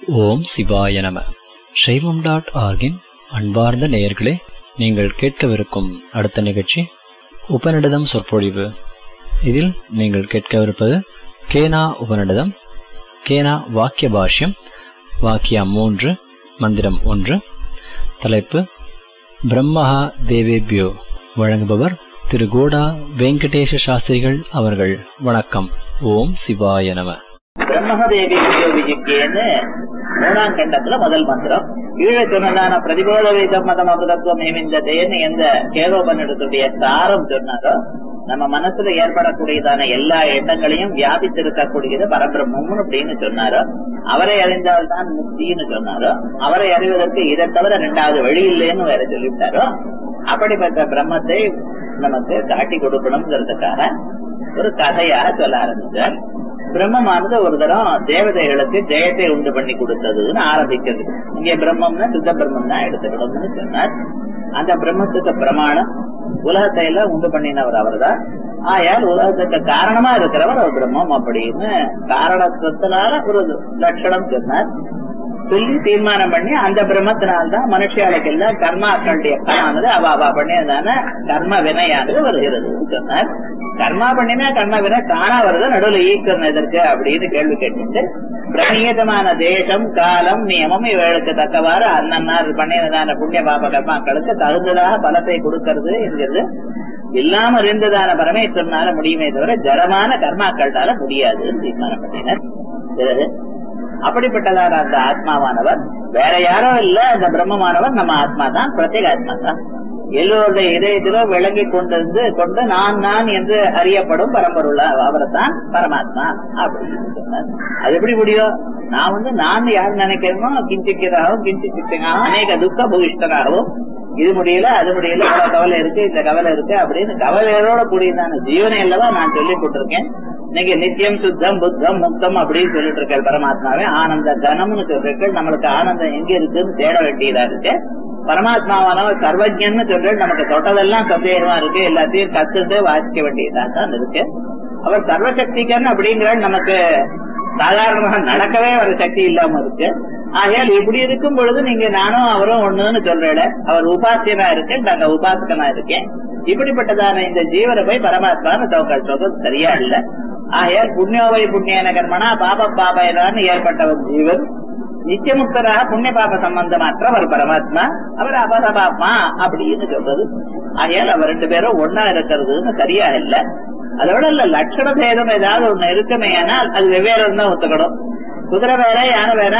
ஓம் சிவாய நம சைவம் டாட் ஆர்கின் அன்பார்ந்த நேயர்களே நீங்கள் கேட்கவிருக்கும் அடுத்த நிகழ்ச்சி உபநிடதம் சொற்பொழிவு இதில் நீங்கள் கேட்கவிருப்பது கேனா உபநிடதம் கேனா வாக்கிய பாஷ்யம் வாக்கியம் மூன்று மந்திரம் ஒன்று தலைப்பு பிரம்மஹா தேவேபியோ வழங்குபவர் திரு கோடா வெங்கடேஷ சாஸ்திரிகள் அவர்கள் வணக்கம் ஓம் சிவாய நம பிரம்மதேவி விஜிக்கேன்னு மூணாம் கண்டத்துல முதல் மந்திரம் கீழே சொன்னதான பிரதிபோத சம்மதம் அபுதத்துவம் நியமிந்ததேன்னு எந்த கேதோபனிடத்துடைய சாரம் சொன்னாரோ நம்ம மனசுல ஏற்படக்கூடியதான எல்லா எண்ணங்களையும் வியாபித்திருக்கக்கூடியது பரபிரம்மம்னு அப்படின்னு சொன்னாரோ அவரை அறிந்தால்தான் முக்தின்னு சொன்னாரோ அவரை அறிவதற்கு இதை தவிர ரெண்டாவது வழி இல்லைன்னு வேற சொல்லிவிட்டாரோ அப்படிப்பட்ட பிரம்மத்தை நமக்கு காட்டி கொடுக்கணுங்கிறதுக்காக ஒரு கதையாக சொல்ல ஆரம்பிச்சார் பிரம்மமானது ஒரு தரம் தேவதைகளுக்கு ஜெயத்தை உண்டு பண்ணி கொடுத்ததுன்னு ஆரம்பிக்கிறது இங்கே பிரம்மம்னா சுத்த பிரம்மம் தான் எடுத்துக்கணும்னு சொன்னார் அந்த பிரம்மத்துக்கு பிரமாணம் உலகத்தை எல்லாம் உண்டு பண்ணினவர் அவர் தான் ஆயால் உலகத்துக்கு காரணமா இருக்கிறவர் ஒரு பிரம்மம் அப்படின்னு காரணத்தினால ஒரு லட்சணம் சொன்னார் சொல்லி தீர்மானம் பண்ணி அந்த பிரம்மத்தினால்தான் மனுஷியாளுக்கு எல்லாம் கர்மாக்களுடைய பலனானது அவ அவ பண்ணியதான கர்ம வினையானது வருகிறது சொன்னார் கர்மா பண்ணினா கர்ம வினை தானா வருது நடுவில் ஈக்கணும் எதற்கு அப்படின்னு கேள்வி கேட்டு பிரணியதமான தேசம் காலம் நியமம் இவர்களுக்கு தக்கவாறு அண்ணன்னார் பண்ணியதான புண்ணிய பாப கர்மாக்களுக்கு தகுந்ததாக பலத்தை கொடுக்கிறது என்கிறது இல்லாம இருந்ததான பரமேஸ்வரனால முடியுமே தவிர ஜடமான கர்மாக்கள்னால முடியாதுன்னு தீர்மானம் பண்ணினர் பிறகு அப்படிப்பட்டதான அந்த ஆத்மாவானவர் வேற யாரோ இல்ல அந்த பிரம்மமானவர் நம்ம ஆத்மா தான் பிரத்யேக ஆத்மா தான் எல்லோருடைய இதயத்திலும் விளங்கி கொண்டிருந்து கொண்டு நான் நான் என்று அறியப்படும் பரம்பொருள் அவர் தான் பரமாத்மா அப்படின்னு சொன்னார் அது எப்படி முடியும் நான் வந்து நான் யார் நினைக்கிறேனோ கிஞ்சிக்கிறதாகவும் கிஞ்சிச்சிக்காகவும் அநேக துக்க பூயிஷ்டராகவும் இது முடியல அது முடியல இவ்வளவு கவலை இருக்கு இந்த கவலை இருக்கு அப்படின்னு கவலையோட கூடியதான ஜீவனை அல்லவா நான் சொல்லி போட்டிருக்கேன் இன்னைக்கு நித்தியம் சுத்தம் புத்தம் முக்தம் அப்படின்னு சொல்லிட்டு இருக்க பரமாத்மாவே ஆனந்த கனம்னு சொல்றீர்கள் நம்மளுக்கு ஆனந்தம் எங்க இருக்குன்னு தேட வேண்டியதா இருக்கு பரமாத்மாவானவர் சர்வஜன்னு சொல்ற நமக்கு தொட்டதெல்லாம் சந்தேகமா இருக்கு எல்லாத்தையும் கத்துட்டு வாசிக்க வேண்டியதா தான் இருக்கு அவர் சர்வசக்திகன் அப்படிங்கிற நமக்கு சாதாரணமாக நடக்கவே ஒரு சக்தி இல்லாம இருக்கு ஆகையால் இப்படி இருக்கும் பொழுது நீங்க நானும் அவரும் ஒண்ணுன்னு சொல்றேன் அவர் உபாசியனா இருக்கு நாங்க உபாசகனா இருக்கேன் இப்படிப்பட்டதான இந்த ஜீவனை போய் பரமாத்மான்னு தவங்கள் சொல்றது சரியா இல்ல ஆகையால் புண்ணியோவை புண்ணியன கர்மனா பாப பாபயனான்னு ஏற்பட்டவர் ஜீவன் நித்தியமுக்தராக புண்ணிய பாப சம்பந்தமற்றவர் பரமாத்மா அவர் அபரபாத்மா அப்படின்னு சொல்றது ஆகையால் அவர் ரெண்டு பேரும் ஒன்னா இருக்கிறதுன்னு சரியா இல்ல அதோட இல்ல லட்சண பேதம் ஏதாவது ஒண்ணு இருக்குமே ஆனால் அது வெவ்வேறு தான் ஒத்துக்கணும் குதிரை வேற யானை வேற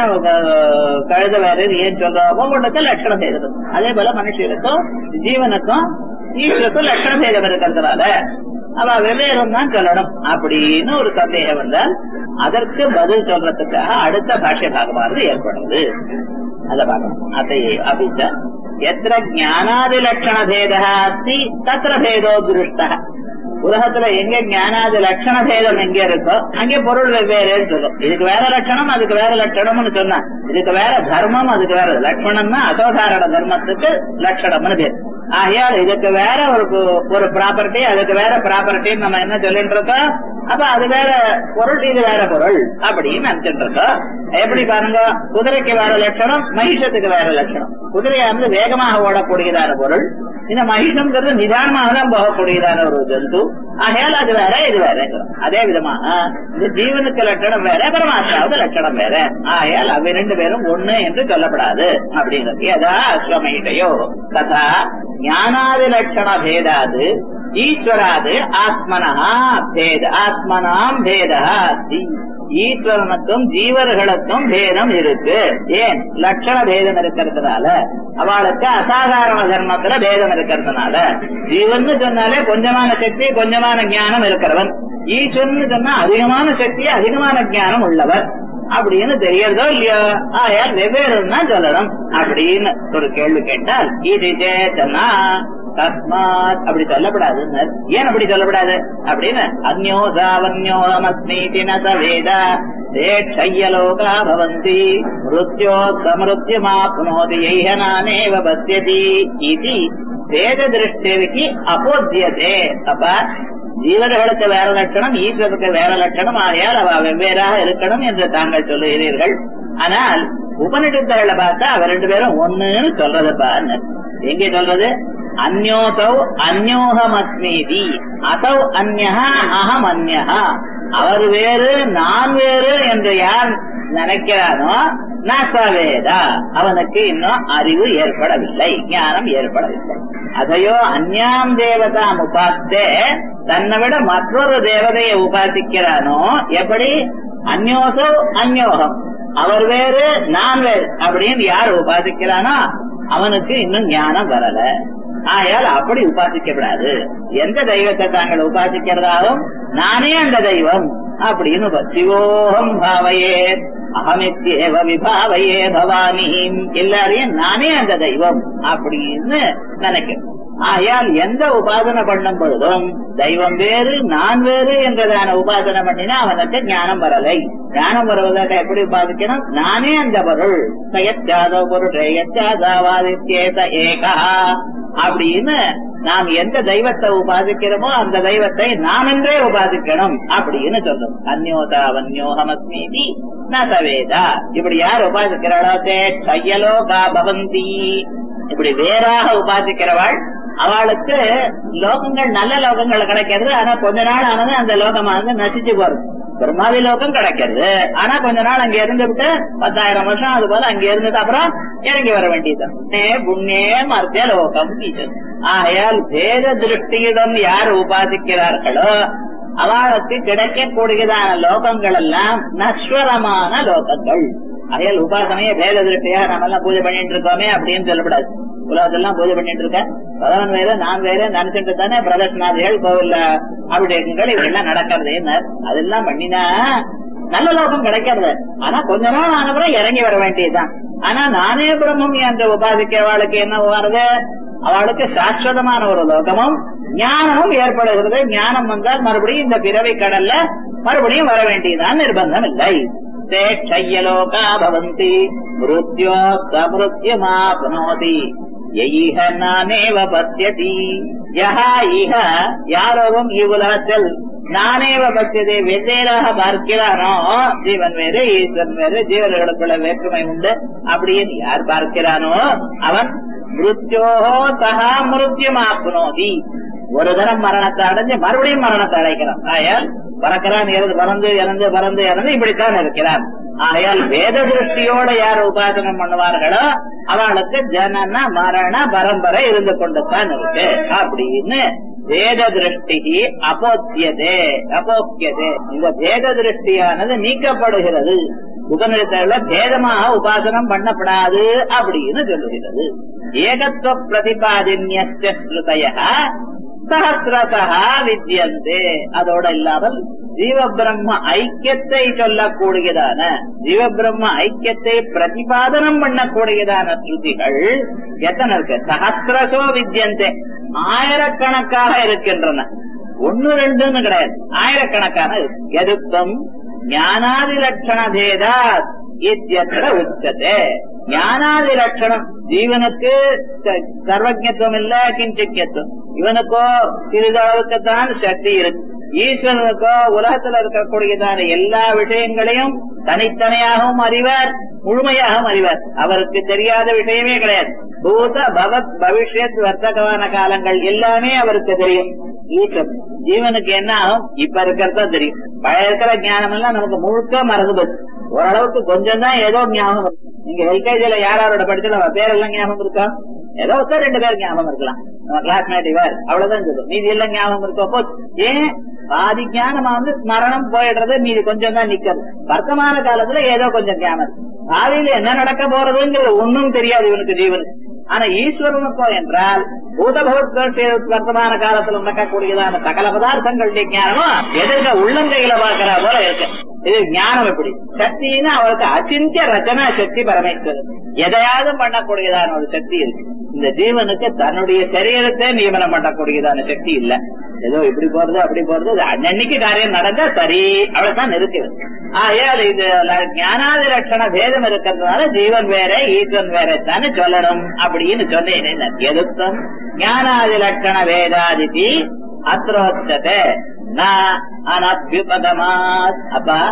கழுத வேற ஏன் சொல்றோம் ஒவ்வொன்றுக்கும் லட்சண பேதம் அதே போல மனுஷனுக்கும் ஜீவனுக்கும் ஈஸ்வருக்கும் லட்சண பேதம் இருக்கிறதுனால அவ வெவ்வேறும் தான் சொல்லணும் அப்படின்னு ஒரு சந்தேகம் வந்தால் அதற்கு பதில் சொல்றதுக்காக அடுத்த பாஷ்ய பாகமானது ஏற்படுது அத பார்க்கணும் அதை அபிச்ச எத்திர ஞானாதி லட்சண பேதா அஸ்தி தத்திர பேதோ திருஷ்ட உலகத்துல எங்க ஞானாதி லட்சண பேதம் எங்க இருக்கோ அங்கே பொருள் வெவ்வேறுன்னு சொல்லும் இதுக்கு வேற லட்சணம் அதுக்கு வேற லட்சணம்னு சொன்னா இதுக்கு வேற தர்மம் அதுக்கு வேற லட்சணம்னா அசோதாரண தர்மத்துக்கு லட்சணம்னு பேர் ஆகையால் இதுக்கு வேற ஒரு ஒரு ப்ராப்பர்ட்டி அதுக்கு வேற ப்ராப்பர்ட்டின்னு நம்ம என்ன சொல்லிட்டு இருக்கோம் அப்ப அது வேற பொருள் இது வேற பொருள் அப்படின்னு நினைச்சிட்டு இருக்கோம் எப்படி பாருங்க குதிரைக்கு வேற லட்சணம் மகிஷத்துக்கு வேற லட்சணம் குதிரையானது வேகமாக ஓடக்கூடியதான பொருள் இந்த மகிஷம்ங்கிறது நிதானமாக தான் போகக்கூடியதான ஒரு ஜந்து ஆகையால் அது வேற இது வேற அதே விதமாக இந்த ஜீவனுக்கு லட்சணம் வேற பரமாத்மாவுக்கு லட்சணம் வேற ஆகையால் அவை ரெண்டு பேரும் ஒண்ணு என்று சொல்லப்படாது அப்படிங்கிறது ஏதா அஸ்வமயிட்டையோ ததா ஞானாதி லட்சண பேதாது ஈஸ்வராது ஆத்மனா பேத ஆத்மனாம் பேதா அஸ்தி ஈஸ்வரனுக்கும் ஜீவர்களுக்கும் பேதம் இருக்கு ஏன் லட்சண பேதம் இருக்கிறதுனால அவளுக்கு அசாதாரண தர்மத்துல பேதம் இருக்கிறதுனால ஜீவன் சொன்னாலே கொஞ்சமான சக்தி கொஞ்சமான ஞானம் இருக்கிறவன் ஈஸ்வரன் சொன்னா அதிகமான சக்தி அதிகமான ஞானம் உள்ளவர் அப்படின்னு தெரியறதோ இல்லையோ ஆயால் வெவ்வேறு தான் சொல்லணும் அப்படின்னு ஒரு கேள்வி கேட்டால் இது சேத்தனா தஸ்மாத் அப்படி சொல்லப்படாது ஏன் அப்படி சொல்லப்படாது அப்படின்னு அந்யோ சாவன்யோ நமஸ்மீதி நசவேத தேட்சையலோகா பவந்தி மிருத்யோ சமிருத்தியமாப்னோதி யைஹனானேவ பத்தியதி இது வேத திருஷ்டிக்கு அப்போத்தியதே அப்ப ஜீவர்களுக்கு வேற லட்சணம் ஈஸ்வருக்கு வேற லட்சணம் ஆகையால் அவ வெவ்வேறாக இருக்கணும் என்று தாங்கள் சொல்லுகிறீர்கள் ஆனால் உபநிடத்துல பார்த்தா அவர் ரெண்டு பேரும் ஒண்ணுன்னு சொல்றதுப்பா எங்க சொல்றது அந்யோசௌ அந்யோகமஸ்மீதி அசௌ அந்யஹா அகம் அந்யஹா அவர் வேறு நான் வேறு என்று யார் நினைக்கிறானோ நாசவேதா அவனுக்கு இன்னும் அறிவு ஏற்படவில்லை ஞானம் ஏற்படவில்லை அதையோ அந்யாம் தேவதாம் உபாத்தே தன்னை விட மற்றொரு தேவதையை உபாசிக்கிறானோ எப்படி அந்யோசோ அந்யோகம் அவர் வேறு நான் வேறு அப்படின்னு யார் உபாசிக்கிறானோ அவனுக்கு இன்னும் ஞானம் வரல ஆயால் அப்படி உபாசிக்கப்படாது எந்த தெய்வத்தை தாங்கள் உபாசிக்கிறதாலும் நானே அந்த தெய்வம் அப்படின்னு சிவோகம் பாவையே அகமித்யேவ விபாவையே பவானி எல்லாரையும் நானே அந்த தெய்வம் அப்படின்னு நினைக்கிறேன் ஆயால் எந்த உபாசனை பண்ணும் பொழுதும் தெய்வம் வேறு நான் வேறு என்றதான உபாசனை பண்ணினா அவனுக்கு ஞானம் வரலை ஞானம் வருவதாக எப்படி உபாதிக்கணும் நானே அந்த பொருள் சயச்சாதோ பொருள் எச்சாதாவாதித்யேத ஏகா அப்படின்னு நாம் எந்த தெய்வத்தை உபாதிக்கிறோமோ அந்த தெய்வத்தை நாம் என்றே உபாதிக்கணும் அப்படின்னு சொல்லும் அந்யோதா வன்யோகமஸ்மீதி நசவேதா இப்படி யார் உபாசிக்கிறாளோ தே கையலோகா பவந்தி இப்படி வேறாக உபாசிக்கிறவாள் அவளுக்கு லோகங்கள் நல்ல லோகங்கள் கிடைக்கிறது ஆனா கொஞ்ச நாள் ஆனது அந்த லோகமானது நசிச்சு போறது பிரம்மாதி லோகம் கிடைக்கிறது ஆனா கொஞ்ச நாள் அங்க இருந்துவிட்டு பத்தாயிரம் வருஷம் அது போல அங்க இருந்தது அப்புறம் இறங்கி வர வேண்டியது புண்ணியே மர்த்திய லோகம் ஆகையால் வேத திருஷ்டியிடம் யார் உபாசிக்கிறார்களோ அவளுக்கு கிடைக்கக்கூடியதான லோகங்கள் எல்லாம் நஸ்வரமான லோகங்கள் அயல் உபாசனையே வேத திருஷ்டியா நம்ம எல்லாம் பூஜை பண்ணிட்டு இருக்கோமே அப்படின்னு சொல்லக்கூடாது உலகத்தெல்லாம் பூஜை பண்ணிட்டு இருக்க பகவான் வேற நான் வேற நினைச்சிட்டு தானே பிரதர்ஷனாதிகள் கோவில்ல அபிஷேகங்கள் இதெல்லாம் நடக்கிறது அதெல்லாம் பண்ணினா நல்ல லோகம் கிடைக்கிறது ஆனா கொஞ்ச நாள் ஆனப்புறம் இறங்கி வர வேண்டியதுதான் ஆனா நானே பிரம்மம் என்ற உபாதிக்கிறவாளுக்கு என்ன வருது அவளுக்கு சாஸ்வதமான ஒரு லோகமும் ஞானமும் ஏற்படுகிறது ஞானம் வந்தால் மறுபடியும் இந்த பிறவை கடல்ல மறுபடியும் வர வேண்டியதான் நிர்பந்தம் இல்லை க்ஷயலோகா பவந்தி மிருத்யோ சமிருத்தியமாப்னோதி யைஹ நானேவ பத்தியதி யஹா இஹ யாரோவும் இவ்வுலகத்தில் நானேவ பத்தியதை வெவ்வேறாக பார்க்கிறானோ ஜீவன் வேறு ஈஸ்வரன் வேறு ஜீவர்களுக்குள்ள வேற்றுமை உண்டு அப்படின்னு யார் பார்க்கிறானோ அவன் மிருத்யோஹோ சகா மிருத்யமாப்னோதி ஒரு தரம் மரணத்தை அடைஞ்சு மறுபடியும் மரணத்தை அடைக்கிறான் ஆயால் பறக்கிறான் இறந்து பறந்து இறந்து பறந்து இறந்து இப்படித்தான் இருக்கிறான் ஆகையால் வேத திருஷ்டியோட யார் உபாசனம் பண்ணுவார்களோ அவளுக்கு ஜனன மரண பரம்பரை இருந்து கொண்டுதான் இருக்கு அப்படின்னு வேத திருஷ்டி அபோத்தியதே அபோக்கியதே இந்த வேத திருஷ்டியானது நீக்கப்படுகிறது உபநிடத்துல பேதமாக உபாசனம் பண்ணப்படாது அப்படின்னு சொல்லுகிறது ஏகத்துவ பிரதிபாதின்ய சஹசிரசா வித்தியந்தே அதோட இல்லாமல் ஜீவ பிரம்ம ஐக்கியத்தை சொல்லக்கூடியதான ஜீவ பிரம்ம ஐக்கியத்தை பிரதிபாதனம் பண்ணக்கூடியதான ஸ்ருதிகள் எத்தனை இருக்கு சஹசிரசோ வித்தியந்தே ஆயிரக்கணக்காக இருக்கின்றன ஒன்னு ரெண்டுன்னு கிடையாது ஆயிரக்கணக்கான எதுக்கம் ஞானாதி லட்சண பேதா இத்தியத்திர உச்சதே ஞானாதி லட்சணம் ஜீவனுக்கு சர்வஜத்துவம் இல்ல கிஞ்சிக்கத்துவம் இவனுக்கோ சிறிதளவுக்குத்தான் சக்தி இருக்கு ஈஸ்வரனுக்கோ உலகத்துல இருக்கக்கூடியதான எல்லா விஷயங்களையும் தனித்தனியாகவும் அறிவார் முழுமையாகவும் அறிவார் அவருக்கு தெரியாத விஷயமே கிடையாது பூத பவத் பவிஷ்யத் வர்த்தகமான காலங்கள் எல்லாமே அவருக்கு தெரியும் ஈஸ்வரன் ஜீவனுக்கு என்ன ஆகும் இப்ப இருக்கிறதா தெரியும் பழைய இருக்கிற ஞானம் எல்லாம் நமக்கு முழுக்க மறந்து போச்சு ஓரளவுக்கு கொஞ்சம் தான் ஏதோ ஞாபகம் இருக்கும் நீங்க எல்கேஜில யாரோட படிச்சு நம்ம பேரெல்லாம் ஞாபகம் இருக்கா ஏதோ ஒருத்தர் ரெண்டு பேர் ஞாபகம் இருக்கலாம் நம்ம கிளாஸ்மேட் இவர் அவ்வளவுதான் சொல்லும் மீதி எல்லாம் ஞாபகம் இருக்கோ ஏன் பாதி ஞானமா வந்து ஸ்மரணம் போயிடுறது மீதி கொஞ்சம் தான் நிக்கிறது வர்த்தமான காலத்துல ஏதோ கொஞ்சம் ஞானம் பாதியில என்ன நடக்க போறதுங்கிறது ஒன்னும் தெரியாது இவனுக்கு ஜீவனுக்கு ஆனா ஈஸ்வரனுக்கோ என்றால் பூதபகவத் வர்த்தமான காலத்துல நடக்கக்கூடியதான சகல பதார்த்தங்களுடைய ஞானமும் எதிர்க்க உள்ளங்கையில பார்க்கிற போல இருக்கு இது ஞானம் எப்படி சக்தின்னு அவளுக்கு அச்சிந்திய ரச்சனா சக்தி பரமேஸ்வரன் எதையாவது பண்ணக்கூடியதான ஒரு சக்தி இருக்கு இந்த ஜீவனுக்கு தன்னுடைய சரீரத்தை நியமனம் பண்ணக்கூடியதான சக்தி இல்ல ஏதோ இப்படி போறது அப்படி போறது அது அன்னன்னைக்கு காரியம் நடந்தா சரி அவ்வளவுதான் இருக்குது ஆகையால் இது ஞானாதி லட்சண பேதம் இருக்கிறதுனால ஜீவன் வேற ஈஸ்வன் வேற தானே சொல்லணும் அப்படின்னு சொன்னேன் எதுக்கும் ஞானாதி லட்சண வேதாதிதி அத்ரோச்சதே அனபியுபதமாத் அப்பா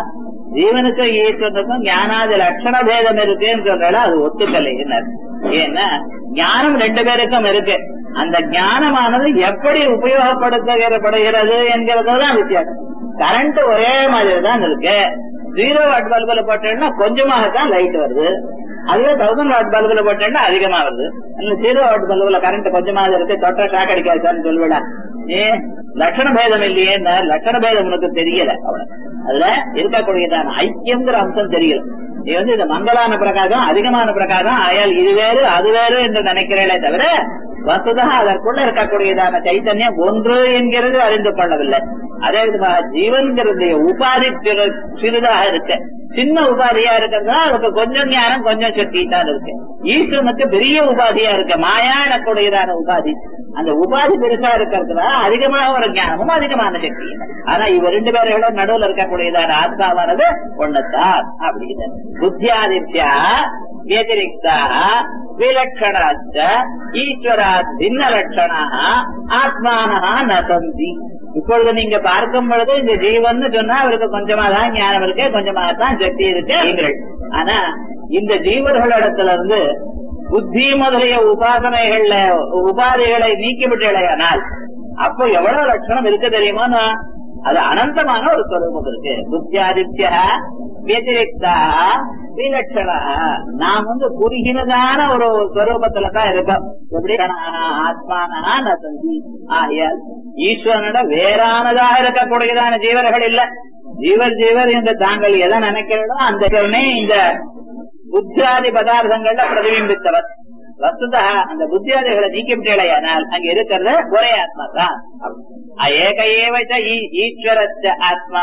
ஜீவனுக்கும் ஈஸ்வரனுக்கும் ஞானாதி லட்சண பேதம் இருக்குன்னு சொல்றால அது ஒத்துக்கலையினர் ஏன்னா ஞானம் ரெண்டு பேருக்கும் இருக்கு அந்த ஞானமானது எப்படி உபயோகப்படுத்தப்படுகிறது என்கிறதுதான் வித்தியாசம் கரண்ட் ஒரே மாதிரி தான் இருக்கு ஜீரோ வாட் பல்புல போட்டேன்னா கொஞ்சமாகத்தான் லைட் வருது அதுவே தௌசண்ட் வாட் பல்புல போட்டேன்னா அதிகமா வருது அந்த ஜீரோ வாட் பல்புல கரண்ட் கொஞ்சமாக இருக்கு தொட்ட ஷாக் அடிக்காதுன்னு சொல்லுவிடா ஏ லட்சண பேதம் இல்லையே லட்சண பேதம் உனக்கு தெரியல அவனுக்கு அதுல இருக்கக்கூடியதான ஐக்கியங்கிற அம்சம் தெரியல நீ வந்து இந்த மங்களான பிரகாசம் அதிகமான பிரகாசம் ஆயால் இது வேறு அது வேறு என்று நினைக்கிறீர்களே தவிர வசுதா அதற்குள்ள இருக்கக்கூடியதான சைத்தன்யம் ஒன்று என்கிறது அறிந்து கொள்ளவில்லை அதே விதமாக ஜீவன்கிறது உபாதி சிறு- சிறிதாக இருக்கு சின்ன உபாதியா இருக்கிறதுனா அதுக்கு கொஞ்சம் ஞானம் கொஞ்சம் சக்தி தான் இருக்கு ஈஸ்வரனுக்கு பெரிய உபாதியா இருக்கு மாயா எனக்கூடியதான உபாதி அந்த உபாதி பெருசா இருக்கிறதுல அதிகமாக ஒரு ஞானமும் அதிகமான சக்தி ஆனா இவ ரெண்டு பேரோட நடுவுல இருக்கக்கூடியதான ஆத்மாவானது ஒண்ணுதான் அப்படின்னு புத்தியாதித்யா व्यतिरिक्ता विलक्षणाश्च ஈஸ்வராத் பின்ன லட்சணா ஆத்மானஹா நசந்தி இப்பொழுது நீங்க பார்க்கும் பொழுது இந்த ஜீவன் சொன்னா அவருக்கு கொஞ்சமா தான் ஞானம் இருக்கு கொஞ்சமா தான் சக்தி இருக்கு நீங்கள் ஆனா இந்த ஜீவர்களிடத்துல இருந்து புத்தி முதலிய உபாசனைகள்ல உபாதைகளை நீக்கிவிட்டேனால் அப்போ எவ்வளவு லட்சணம் இருக்கு தெரியுமா அது அனந்தமான ஒரு ஸ்வரூபம் இருக்கு புத்தியாதித்யா व्यतिरिक्ता விலட்சணா நாம் வந்து குறுகினதான ஒரு ஸ்வரூபத்துல தான் இருக்கோம் எப்படி ஆத்மானா நசந்தி ஆகையால் ஈஸ்வரனோட வேறானதாக இருக்கக்கூடியதான ஜீவர்கள் இல்ல ஜீவர் ஜீவர் என்று தாங்கள் எதை நினைக்கிறதோ அந்த கருணை இந்த புத்தியாதி பதார்த்தங்கள்ல பிரதிபிம்பித்தவர் வஸ்துதா அந்த புத்தியாதிகளை நீக்கிவிட்டேனால் அங்க இருக்கிறது ஒரே ஆத்மா தான் ஏக ஏவச்ச ஈ- ஈஸ்வரச்ச ஆத்மா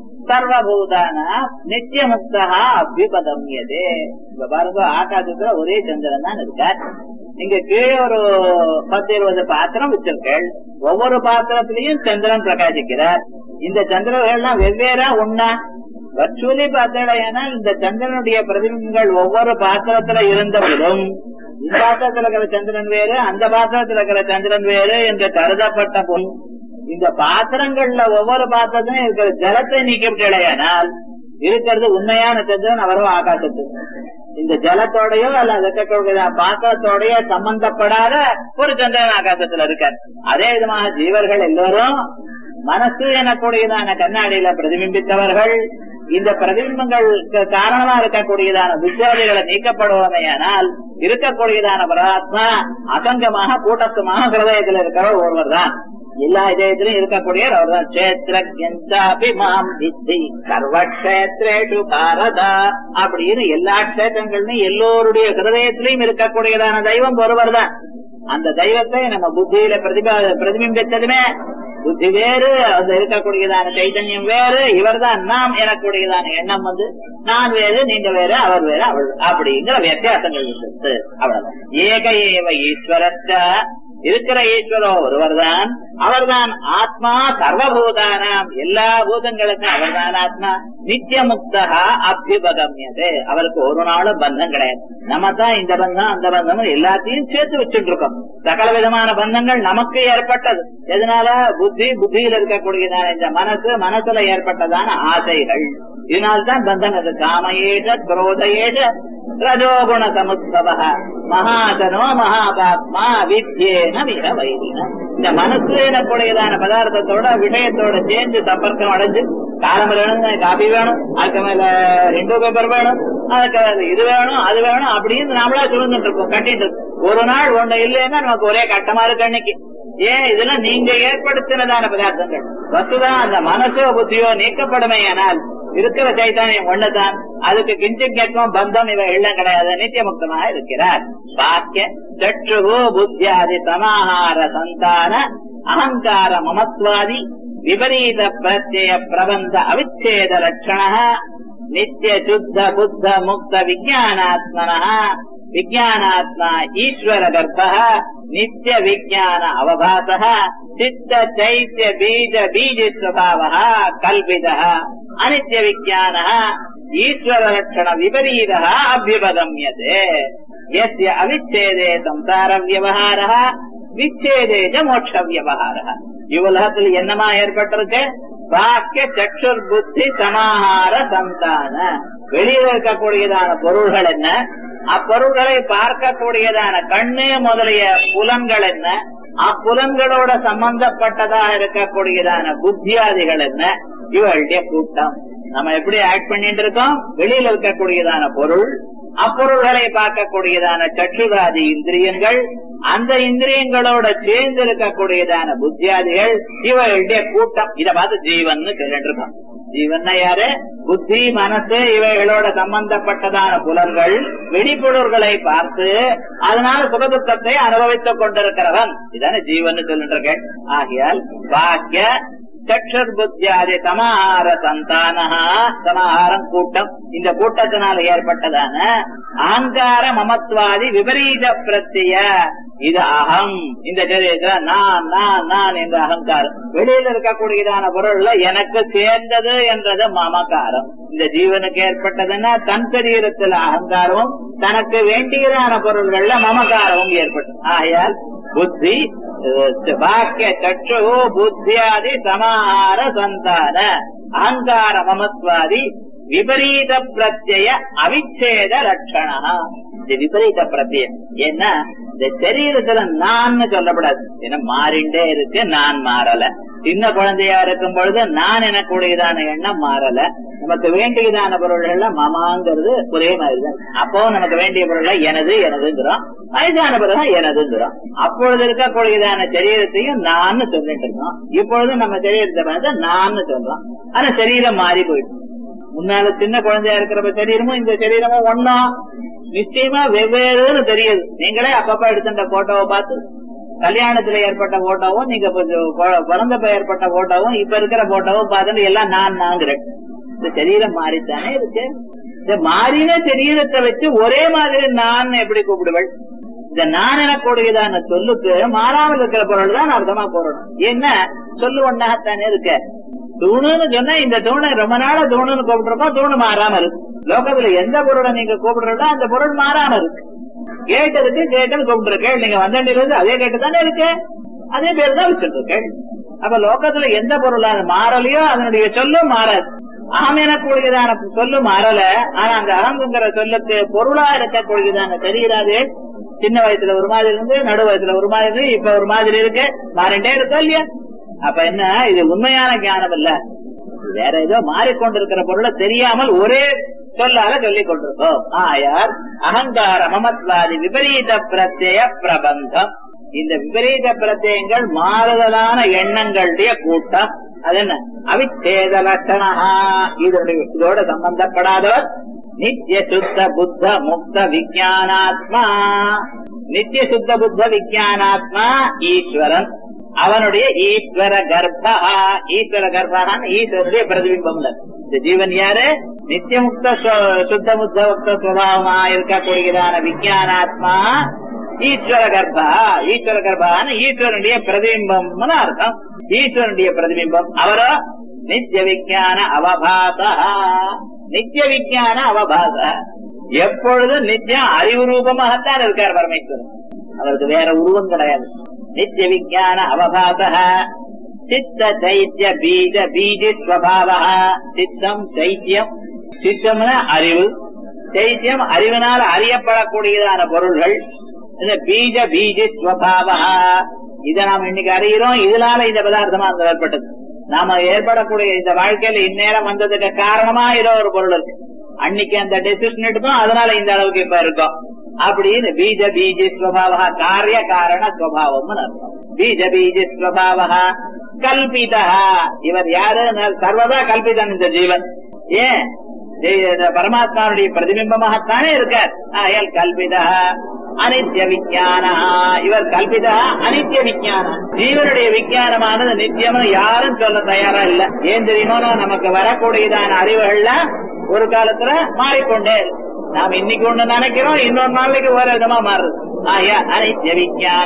சர்வபூதான நித்திய முக்தா அபிபதமியதே இப்ப பாருங்க ஆகாசத்துல ஒரே சந்திரன் தான் இருக்கார் நீங்க கீழே ஒரு பத்து இருபது பாத்திரம் வச்சிருக்கேள் ஒவ்வொரு பாத்திரத்திலையும் சந்திரன் பிரகாசிக்கிறார் இந்த சந்திரர்கள்லாம் வெவ்வேறா உண்ணா வர்ச்சுவலி பார்த்தேன்னா இந்த சந்திரனுடைய பிரதிபிம்பங்கள் ஒவ்வொரு பாத்திரத்துல இருந்தபோதும் இந்த பாத்திரத்துல இருக்கிற சந்திரன் வேறு அந்த பாத்திரத்துல இருக்கிற சந்திரன் வேறு என்று கருதப்பட்ட பொன் இந்த பாத்திரங்கள்ல ஒவ்வொரு பாத்திரத்திலும் இருக்கிற ஜலத்தை நீக்கிவிட்டேனால் இருக்கிறது உண்மையான சந்திரன் அவரும் ஆகாசத்துக்கு இந்த ஜலத்தோடயோ அல்ல இருக்கக்கூடிய பாத்திரத்தோடயோ சம்பந்தப்படாத ஒரு சந்திரன் ஆகாசத்துல இருக்கார் அதே விதமாக ஜீவர்கள் எல்லோரும் மனசு எனக்கூடியதான கண்ணாடியில பிரதிபிம்பித்தவர்கள் இந்த பிரதிபிம்பங்களுக்கு காரணமா இருக்கக்கூடியதான வித்தியாதிகளை நீக்கப்படுவதையானால் இருக்கக்கூடியதான பரமாத்மா அசங்கமாக கூட்டத்துமாக ஹிருதயத்தில் இருக்கிறவர் ஒருவர் தான் எல்லா இதயத்திலும் இருக்கக்கூடிய அவர் தான் கஷேத்திரி மாம் வித்தி சர்வக்ஷேத்ரேஷு பாரதா அப்படின்னு எல்லா கஷேத்திரங்கள்லயும் எல்லோருடைய ஹிருதயத்திலையும் இருக்கக்கூடியதான தெய்வம் ஒருவர் தான் அந்த தெய்வத்தை நம்ம புத்தியில பிரதிபா பிரதிபிம்பித்ததுமே புத்தி வேறு அந்த இருக்கக்கூடியதான சைதன்யம் வேறு இவர்தான் நாம் எனக்கூடியதான எண்ணம் வந்து நான் வேறு நீங்க வேறு அவர் வேறு அவள் அப்படிங்கிற வித்தியாசங்கள் இருக்கு அவ்வளவுதான் ஏக ஏவ ஈஸ்வரத்த இருக்கிற ஈஸ்வரோ ஒருவர்தான் அவர்தான் ஆத்மா சர்வபூதானாம் எல்லா பூதங்களுக்கும் அவர்தான் ஆத்மா நித்திய முக்தா அபியுபகமியது அவருக்கு ஒரு நாளும் பந்தம் கிடையாது நம்ம தான் இந்த பந்தம் அந்த பந்தம் எல்லாத்தையும் சேர்த்து வச்சுட்டு இருக்கோம் சகல விதமான பந்தங்கள் நமக்கு ஏற்பட்டது எதனால புத்தி புத்தியில் இருக்கக்கூடியதான இந்த மனசு மனசுல ஏற்பட்டதான ஆசைகள் இதனால்தான் பந்தம் அது காமயேஷ குரோதயேஷ ரஜோகுண சமுத்பவ மகாசனோ மகாபாத்மா வித்யேன மிக வைரின இந்த மனசு எனக்கூடியதான பதார்த்தத்தோட விஷயத்தோட சேர்ந்து சம்பர்க்கம் அடைஞ்சு காலம் வேணும் காபி வேணும் அதுக்கு மேல ரெண்டு பேப்பர் வேணும் அதுக்கு மேல இது வேணும் அது வேணும் அப்படின்னு நாமளா சுமந்துட்டு இருக்கோம் கட்டிட்டு இருக்கோம். ஒரு நாள் ஒண்ணு இல்லைன்னா நமக்கு ஒரே கட்டமா இருக்கு அன்னைக்கு ஏன் இதெல்லாம் நீங்க ஏற்படுத்தினதான பதார்த்தங்கள் வசுதான் அந்த மனசோ புத்தியோ நீக்கப்படுமையானால் இருக்கிற சைத்தானியம் ஒண்ணுதான் அதுக்கு கிஞ்சித் கட்டம் பந்தம் இவ எல்லாம் கிடையாது நித்தியமுக்தமாக இருக்கிறார் வாக்கிய சற்று புத்தியாதி சமாஹார சந்தான அகங்கார மமத்வாதி விபரீத பிரத்யய பிரபந்த அவிச்சேத லட்சண நித்திய சுத்த புத்த முக்த விஜயானாத்மன விஜயானாத்மா ஈஸ்வர கர்ப்ப நித்திய விஜயான அவபாச சித்த ಚೈತ್ಯ ಬೀಜ ಬೀಜ ಸ್ವಭಾವ ಕಲ್ಪಿತ ಅನಿತ್ಯ ವಿಜ್ಞಾನ ಈಶ್ವರ ಲಕ್ಷಣ ವಿಪರೀತ ಅಭ್ಯುಪಗಮ್ಯತೆ ಯಸ್ಯ ಅವಿಚ್ಛೇದೆ ಸಂಸಾರ ವ್ಯವಹಾರ விச்சேதேஜ மோட்ச வியவகார இவ்வுலகத்தில் என்னமா ஏற்பட்டிருக்கு பாக்கிய சக்ஷுர் புத்தி சமாஹார சந்தான வெளியில இருக்கக்கூடியதான பொருள்கள் என்ன அப்பொருள்களை பார்க்கக்கூடியதான கண்ணு முதலிய புலன்கள் என்ன அப்புலன்களோட சம்பந்தப்பட்டதா இருக்கக்கூடியதான புத்தியாதிகள் என்ன இவளுடைய கூட்டம் நம்ம எப்படி ஆக்ட் பண்ணிட்டு இருக்கோம் வெளியில இருக்கக்கூடியதான பொருள் அப்பொருள்களை பார்க்கக்கூடியதான சற்றுராதி இந்திரியங்கள் அந்த இந்திரியங்களோட சேர்ந்து இருக்கக்கூடியதான புத்தியாதிகள் இவர்களுடைய கூட்டம் இத பார்த்து ஜீவன் சொல்லிட்டு இருக்கோம் ஜீவன்னா யாரு புத்தி மனசு இவைகளோட சம்பந்தப்பட்டதான புலன்கள் வெடிப்பொருள்களை பார்த்து அதனால சுகதுக்கத்தை அனுபவித்துக் கொண்டிருக்கிறவன் இதான ஜீவன் சொல்லிட்டு இருக்கேன் ஆகையால் பாக்கிய சக்ஷர் புத்தியாதி சமாஹார சந்தானஹா சமாஹாரம் கூட்டம் இந்த கூட்டத்தினால் ஏற்பட்டதான அகங்கார மமத்வாதி விபரீத பிரத்திய இது அகம் இந்த சரீரத்துல நான் நான் நான் என்ற அகங்காரம் வெளியில இருக்கக்கூடியதான பொருள்ல எனக்கு சேர்ந்தது என்றது மமகாரம் இந்த ஜீவனுக்கு ஏற்பட்டதுன்னா தன் சரீரத்துல அகங்காரமும் தனக்கு வேண்டியதான பொருள்கள்ல மமகாரமும் ஏற்பட்டது ஆகையால் புத்தி வாக்கிய சற்று புத்தியாதி சமாஹார சந்தான அகங்கார மமத்வாதி விபரீத பிரத்யய அவிச்சேத லட்சணா இது விபரீத பிரத்யம் ஏன்னா இந்த சரீரத்துல நான் சொல்லப்படாது ஏன்னா மாறிண்டே இருக்கு நான் மாறல சின்ன குழந்தையா இருக்கும் பொழுது நான் எனக்குடையதான எண்ணம் மாறல நமக்கு வேண்டியதான பொருள்கள்ல மமாங்கிறது ஒரே மாதிரிதான் அப்போ நமக்கு வேண்டிய பொருள்ல எனது எனதுங்கிறோம் வயதான பிறகு எனதுங்கிறோம் அப்பொழுது இருக்கக்கூடியதான சரீரத்தையும் நான் சொல்லிட்டு இருக்கோம் இப்பொழுது நம்ம சரீரத்தை பார்த்து நான் சொல்றோம் ஆனா சரீரம் மாறி போயிடுச்சு முன்னால சின்ன குழந்தையா இருக்கிற சரீரமும் இந்த சரீரமும் ஒன்னா நிச்சயமா வெவ்வேறுன்னு தெரியுது நீங்களே அப்பப்ப எடுத்துட்ட போட்டோவை பார்த்து கல்யாணத்துல ஏற்பட்ட போட்டோவும் நீங்க பிறந்தப்ப ஏற்பட்ட போட்டோவும் இப்ப இருக்கிற போட்டோவும் பார்த்துட்டு எல்லாம் நான் நாங்கிறேன் இந்த சரீரம் மாறித்தானே இருக்கு இந்த மாறின சரீரத்தை வச்சு ஒரே மாதிரி நான் எப்படி கூப்பிடுவள் இந்த நான் எனக்கூடியதான சொல்லுக்கு மாறாமல் இருக்கிற பொருள் தான் அர்த்தமா போறணும் என்ன சொல்லு ஒன்னாகத்தானே இருக்க தூணுன்னு சொன்னா இந்த தூணை ரொம்ப நாள தூணுன்னு கூப்பிடுறப்போ தூணு மாறாம இருக்கு லோகத்துல எந்த பொருளை நீங்க கூப்பிடுறதோ அந்த பொருள் மாறாம இருக்கு கேட்டதுக்கு கேட்டது கூப்பிட்டுருக்கேன் நீங்க வந்தண்டிலிருந்து அதே கேட்டு தானே இருக்கு அதே பேர் தான் வச்சுட்டு இருக்கேன் அப்ப லோகத்துல எந்த பொருள் அது மாறலையோ அதனுடைய சொல்லும் மாறாது ஆம் எனக்கூடியதான சொல்லு மாறல ஆனா அந்த அகங்குங்கிற சொல்லுக்கு பொருளா இருக்கக்கூடியதான தெரியாது சின்ன வயசுல ஒரு மாதிரி இருந்து நடு வயசுல ஒரு மாதிரி இருந்து இப்ப ஒரு மாதிரி இருக்கு மாறிண்டே இருக்கா இல்லையா அப்ப என்ன இது உண்மையான ஞானம் இல்ல வேற ஏதோ மாறிக்கொண்டிருக்கிற பொருளை தெரியாமல் ஒரே சொல்லால சொல்லிக் கொண்டிருக்கோம் ஆயார் அகங்கார மமத்வாதி விபரீத பிரத்யய பிரபந்தம் இந்த விபரீத பிரத்யங்கள் மாறுதலான எண்ணங்களுடைய கூட்டம் அது என்ன அவிச்சேத லட்சணா இதோட இதோட சம்பந்தப்படாதவர் நித்திய சுத்த புத்த முக்த விஜயானாத்மா நித்திய சுத்த புத்த விஜயானாத்மா ஈஸ்வரன் அவனுடைய ஈஸ்வர கர்ப்பா ஈஸ்வர கர்ப்பான் ஈஸ்வருடைய பிரதிபிம்பம் இந்த ஜீவன் யாரு நித்தியமுக்த சுத்த முத்த முக்த சுவாவமா இருக்கக்கூடியதான விஜயானாத்மா ஈஸ்வர கர்ப்பா ஈஸ்வர கர்ப்பான ஈஸ்வரனுடைய பிரதிபிம்பம்னு அர்த்தம் ஈஸ்வரனுடைய பிரதிபிம்பம் அவரோ நித்திய விஜயான அவபாச நித்திய விஜயான அவபாச எப்பொழுதும் நித்தியம் அறிவு ரூபமாகத்தான் இருக்கார் பரமேஸ்வரன் அவருக்கு வேற உருவம் கிடையாது நித்திய விஜயான அவபாச சித்த சைத்திய பீஜ பீஜ ஸ்வபாவ சித்தம் சைத்தியம் சித்தம்னா அறிவு சைத்தியம் அறிவினால் அறியப்படக்கூடியதான பொருள்கள் இந்த பீஜ பீஜ ஸ்வபாவ இதை நாம் இன்னைக்கு அறிகிறோம் இதனால இந்த பதார்த்தமா அங்க ஏற்பட்டது நாம ஏற்படக்கூடிய இந்த வாழ்க்கையில இந்நேரம் வந்ததுக்கு காரணமா ஏதோ ஒரு பொருள் இருக்கு அன்னைக்கு அந்த டெசிஷன் எடுத்தோம் அதனால இந்த அளவுக்கு இப்ப இருக்கோம் அப்படின்னு பீஜ பீஜ ஸ்வபாவ காரிய காரண ஸ்வபாவம் அர்த்தம் பீஜ பீஜ ஸ்வபாவ கல்பிதா இவர் யாரு சர்வதா கல்பிதன் இந்த ஜீவன் ஏன் பரமாத்மாவுடைய பிரதிபிம்பமாகத்தானே இருக்கார் ஆயல் கல்பிதா அனித்ய விஜயான இவர் கல்பிதா அனித்ய விஜயான ஜீவனுடைய விஜயானமானது நித்தியம்னு யாரும் சொல்ல தயாரா இல்ல ஏன் தெரியுமோ நமக்கு வரக்கூடியதான அறிவுகள்ல ஒரு காலத்துல மாறிக்கொண்டே நாம் இன்னைக்கு ஒண்ணு நினைக்கிறோம் இன்னொரு நாளைக்கு வேற விதமா மாறுது ஆயா அனித்ய விஜயான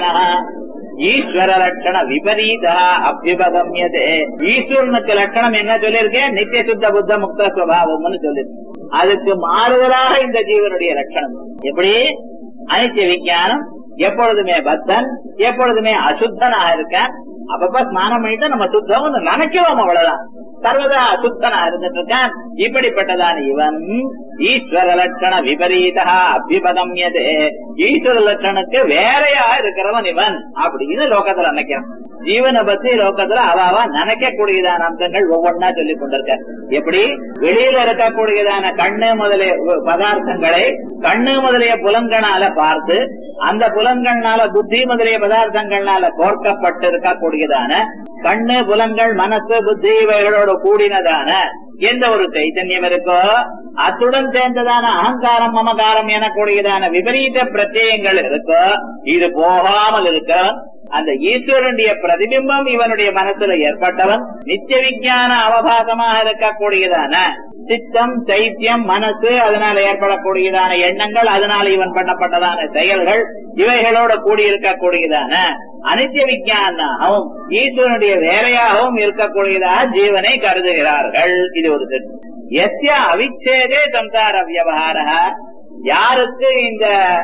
ஈஸ்வர லட்சண விபரீதா அபியுபகமியதே ஈஸ்வரனுக்கு லட்சணம் என்ன சொல்லியிருக்கேன் நித்திய சுத்த புத்த முக்த சுவாவம்னு சொல்லிருக்கேன் அதுக்கு மாறுதலாக இந்த ஜீவனுடைய லட்சணம் எப்படி அனித்திய விஞ்ஞானம் எப்பொழுதுமே பக்தன் எப்பொழுதுமே அசுத்தனாக இருக்க அப்பப்ப ஸ்நானம் பண்ணிட்டு நம்ம சுத்தம் நினைக்கிறோம் அவ்வளவுதான் சர்வதா அசுத்தனா இருந்துட்டு இருக்கான் இப்படிப்பட்டதான இவன் ஈஸ்வர லட்சண விபரீதா அபிபகம்யதே ஈஸ்வர லட்சணுக்கு வேறையா இருக்கிறவன் இவன் அப்படின்னு லோகத்துல நினைக்கிறான் ஜீவனை பத்தி லோகத்துல அவாவா நினைக்கக்கூடியதான அம்சங்கள் ஒவ்வொன்னா சொல்லி கொண்டிருக்க எப்படி வெளியில இருக்கக்கூடியதான கண்ணு முதலிய பதார்த்தங்களை கண்ணு முதலிய புலன்களால பார்த்து அந்த புலன்கள்னால புத்தி முதலிய பதார்த்தங்கள்னால கோர்க்கப்பட்டு இருக்கக்கூடியதான கண்ணு புலன்கள் மனசு புத்தி இவைகளோடு கூடினதான எந்த ஒரு சைத்தன்யம் இருக்கோ அத்துடன் சேர்ந்ததான அகங்காரம் மமகாரம் எனக்கூடியதான விபரீத பிரத்யங்கள் இருக்கோ இது போகாமல் இருக்க அந்த ஈஸ்வரனுடைய பிரதிபிம்பம் இவனுடைய மனசுல ஏற்பட்டவன் நித்திய விஞ்ஞான அவபாசமாக இருக்கக்கூடியதான சித்தம் சைத்தியம் மனசு அதனால ஏற்படக்கூடியதான எண்ணங்கள் அதனால இவன் பண்ணப்பட்டதான செயல்கள் இவைகளோட கூடியிருக்கக்கூடியதான அனித்திய விஞ்ஞானாகவும் ஈஸ்வரனுடைய வேலையாகவும் இருக்கக்கூடியதாக ஜீவனை கருதுகிறார்கள் இது ஒரு திட்டம் எஸ்ய அவிச்சேதே சம்சார வியவகார யாருக்கு இந்த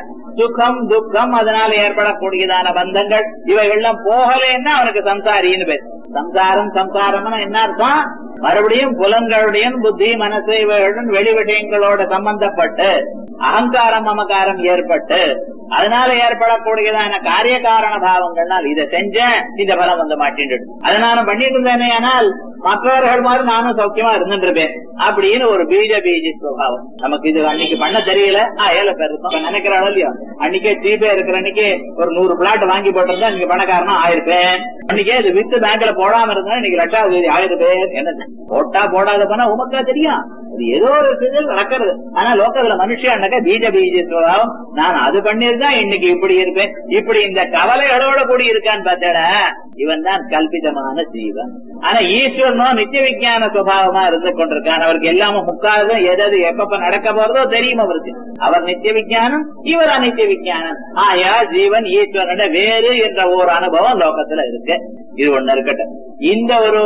சுகம் துக்கம் அதனால ஏற்படக்கூடியதான பந்தங்கள் இவைகள்லாம் போகலைன்னா அவனுக்கு சம்சாரின்னு பேர் சம்சாரம் சம்சாரம்னா என்ன அர்த்தம் மறுபடியும் புலன்களுடைய புத்தி மனசு இவைகளுடன் வெளி விஷயங்களோட சம்பந்தப்பட்டு அகங்காரம் மமகாரம் ஏற்பட்டு அதனால ஏற்படக்கூடியதான காரிய காரண பாவங்கள்னால் இதை செஞ்சேன் இந்த பலம் வந்து மாட்டிட்டு அதை நான் பண்ணிட்டு இருந்தேனே ஆனால் மற்றவர்கள் மாதிரி நானும் சௌக்கியமா இருந்துட்டு இருப்பேன் அப்படின்னு ஒரு பீஜ பீஜ சுவாவம் நமக்கு இது அன்னைக்கு பண்ண தெரியல ஆ ஏழை பேர் இருக்கும் நினைக்கிறாள் இல்லையோ அன்னைக்கே சீப்பே இருக்கிற அன்னைக்கு ஒரு நூறு பிளாட் வாங்கி போட்டிருந்தா இன்னைக்கு பணக்காரனா ஆயிருப்பேன் அன்னைக்கே இது வித்து பேங்க்ல போடாம இருந்தா இன்னைக்கு லட்சாவது ஆயிருப்பேன் என்ன போட்டா போடாத பண்ணா உமக்கா தெரியும் இது ஏதோ ஒரு சிதில் நடக்கிறது ஆனா லோக்கத்துல மனுஷன்னாக்க பீஜ பீஜ சுவாவம் நான் அது பண்ணிருந்தா இன்னைக்கு இப்படி இருப்பேன் இப்படி இந்த கவலைகளோட கூடி இருக்கான்னு பார்த்தேடா இவன் தான் கல்பிதமான ஜீவன் ஆனா ஈஸ்வரனோ நித்திய விஞ்ஞான சுபாவமா இருந்து கொண்டிருக்கான் அவருக்கு எல்லாமே முக்காலும் எதாவது எப்பப்ப நடக்க போறதோ தெரியும் அவருக்கு அவர் நித்திய விஞ்ஞானம் இவர் அநித்திய விஞ்ஞானம் ஆயா ஜீவன் ஈஸ்வரனோட வேறு என்ற ஒரு அனுபவம் லோகத்துல இருக்கு இது ஒண்ணு இருக்கட்டும் இந்த ஒரு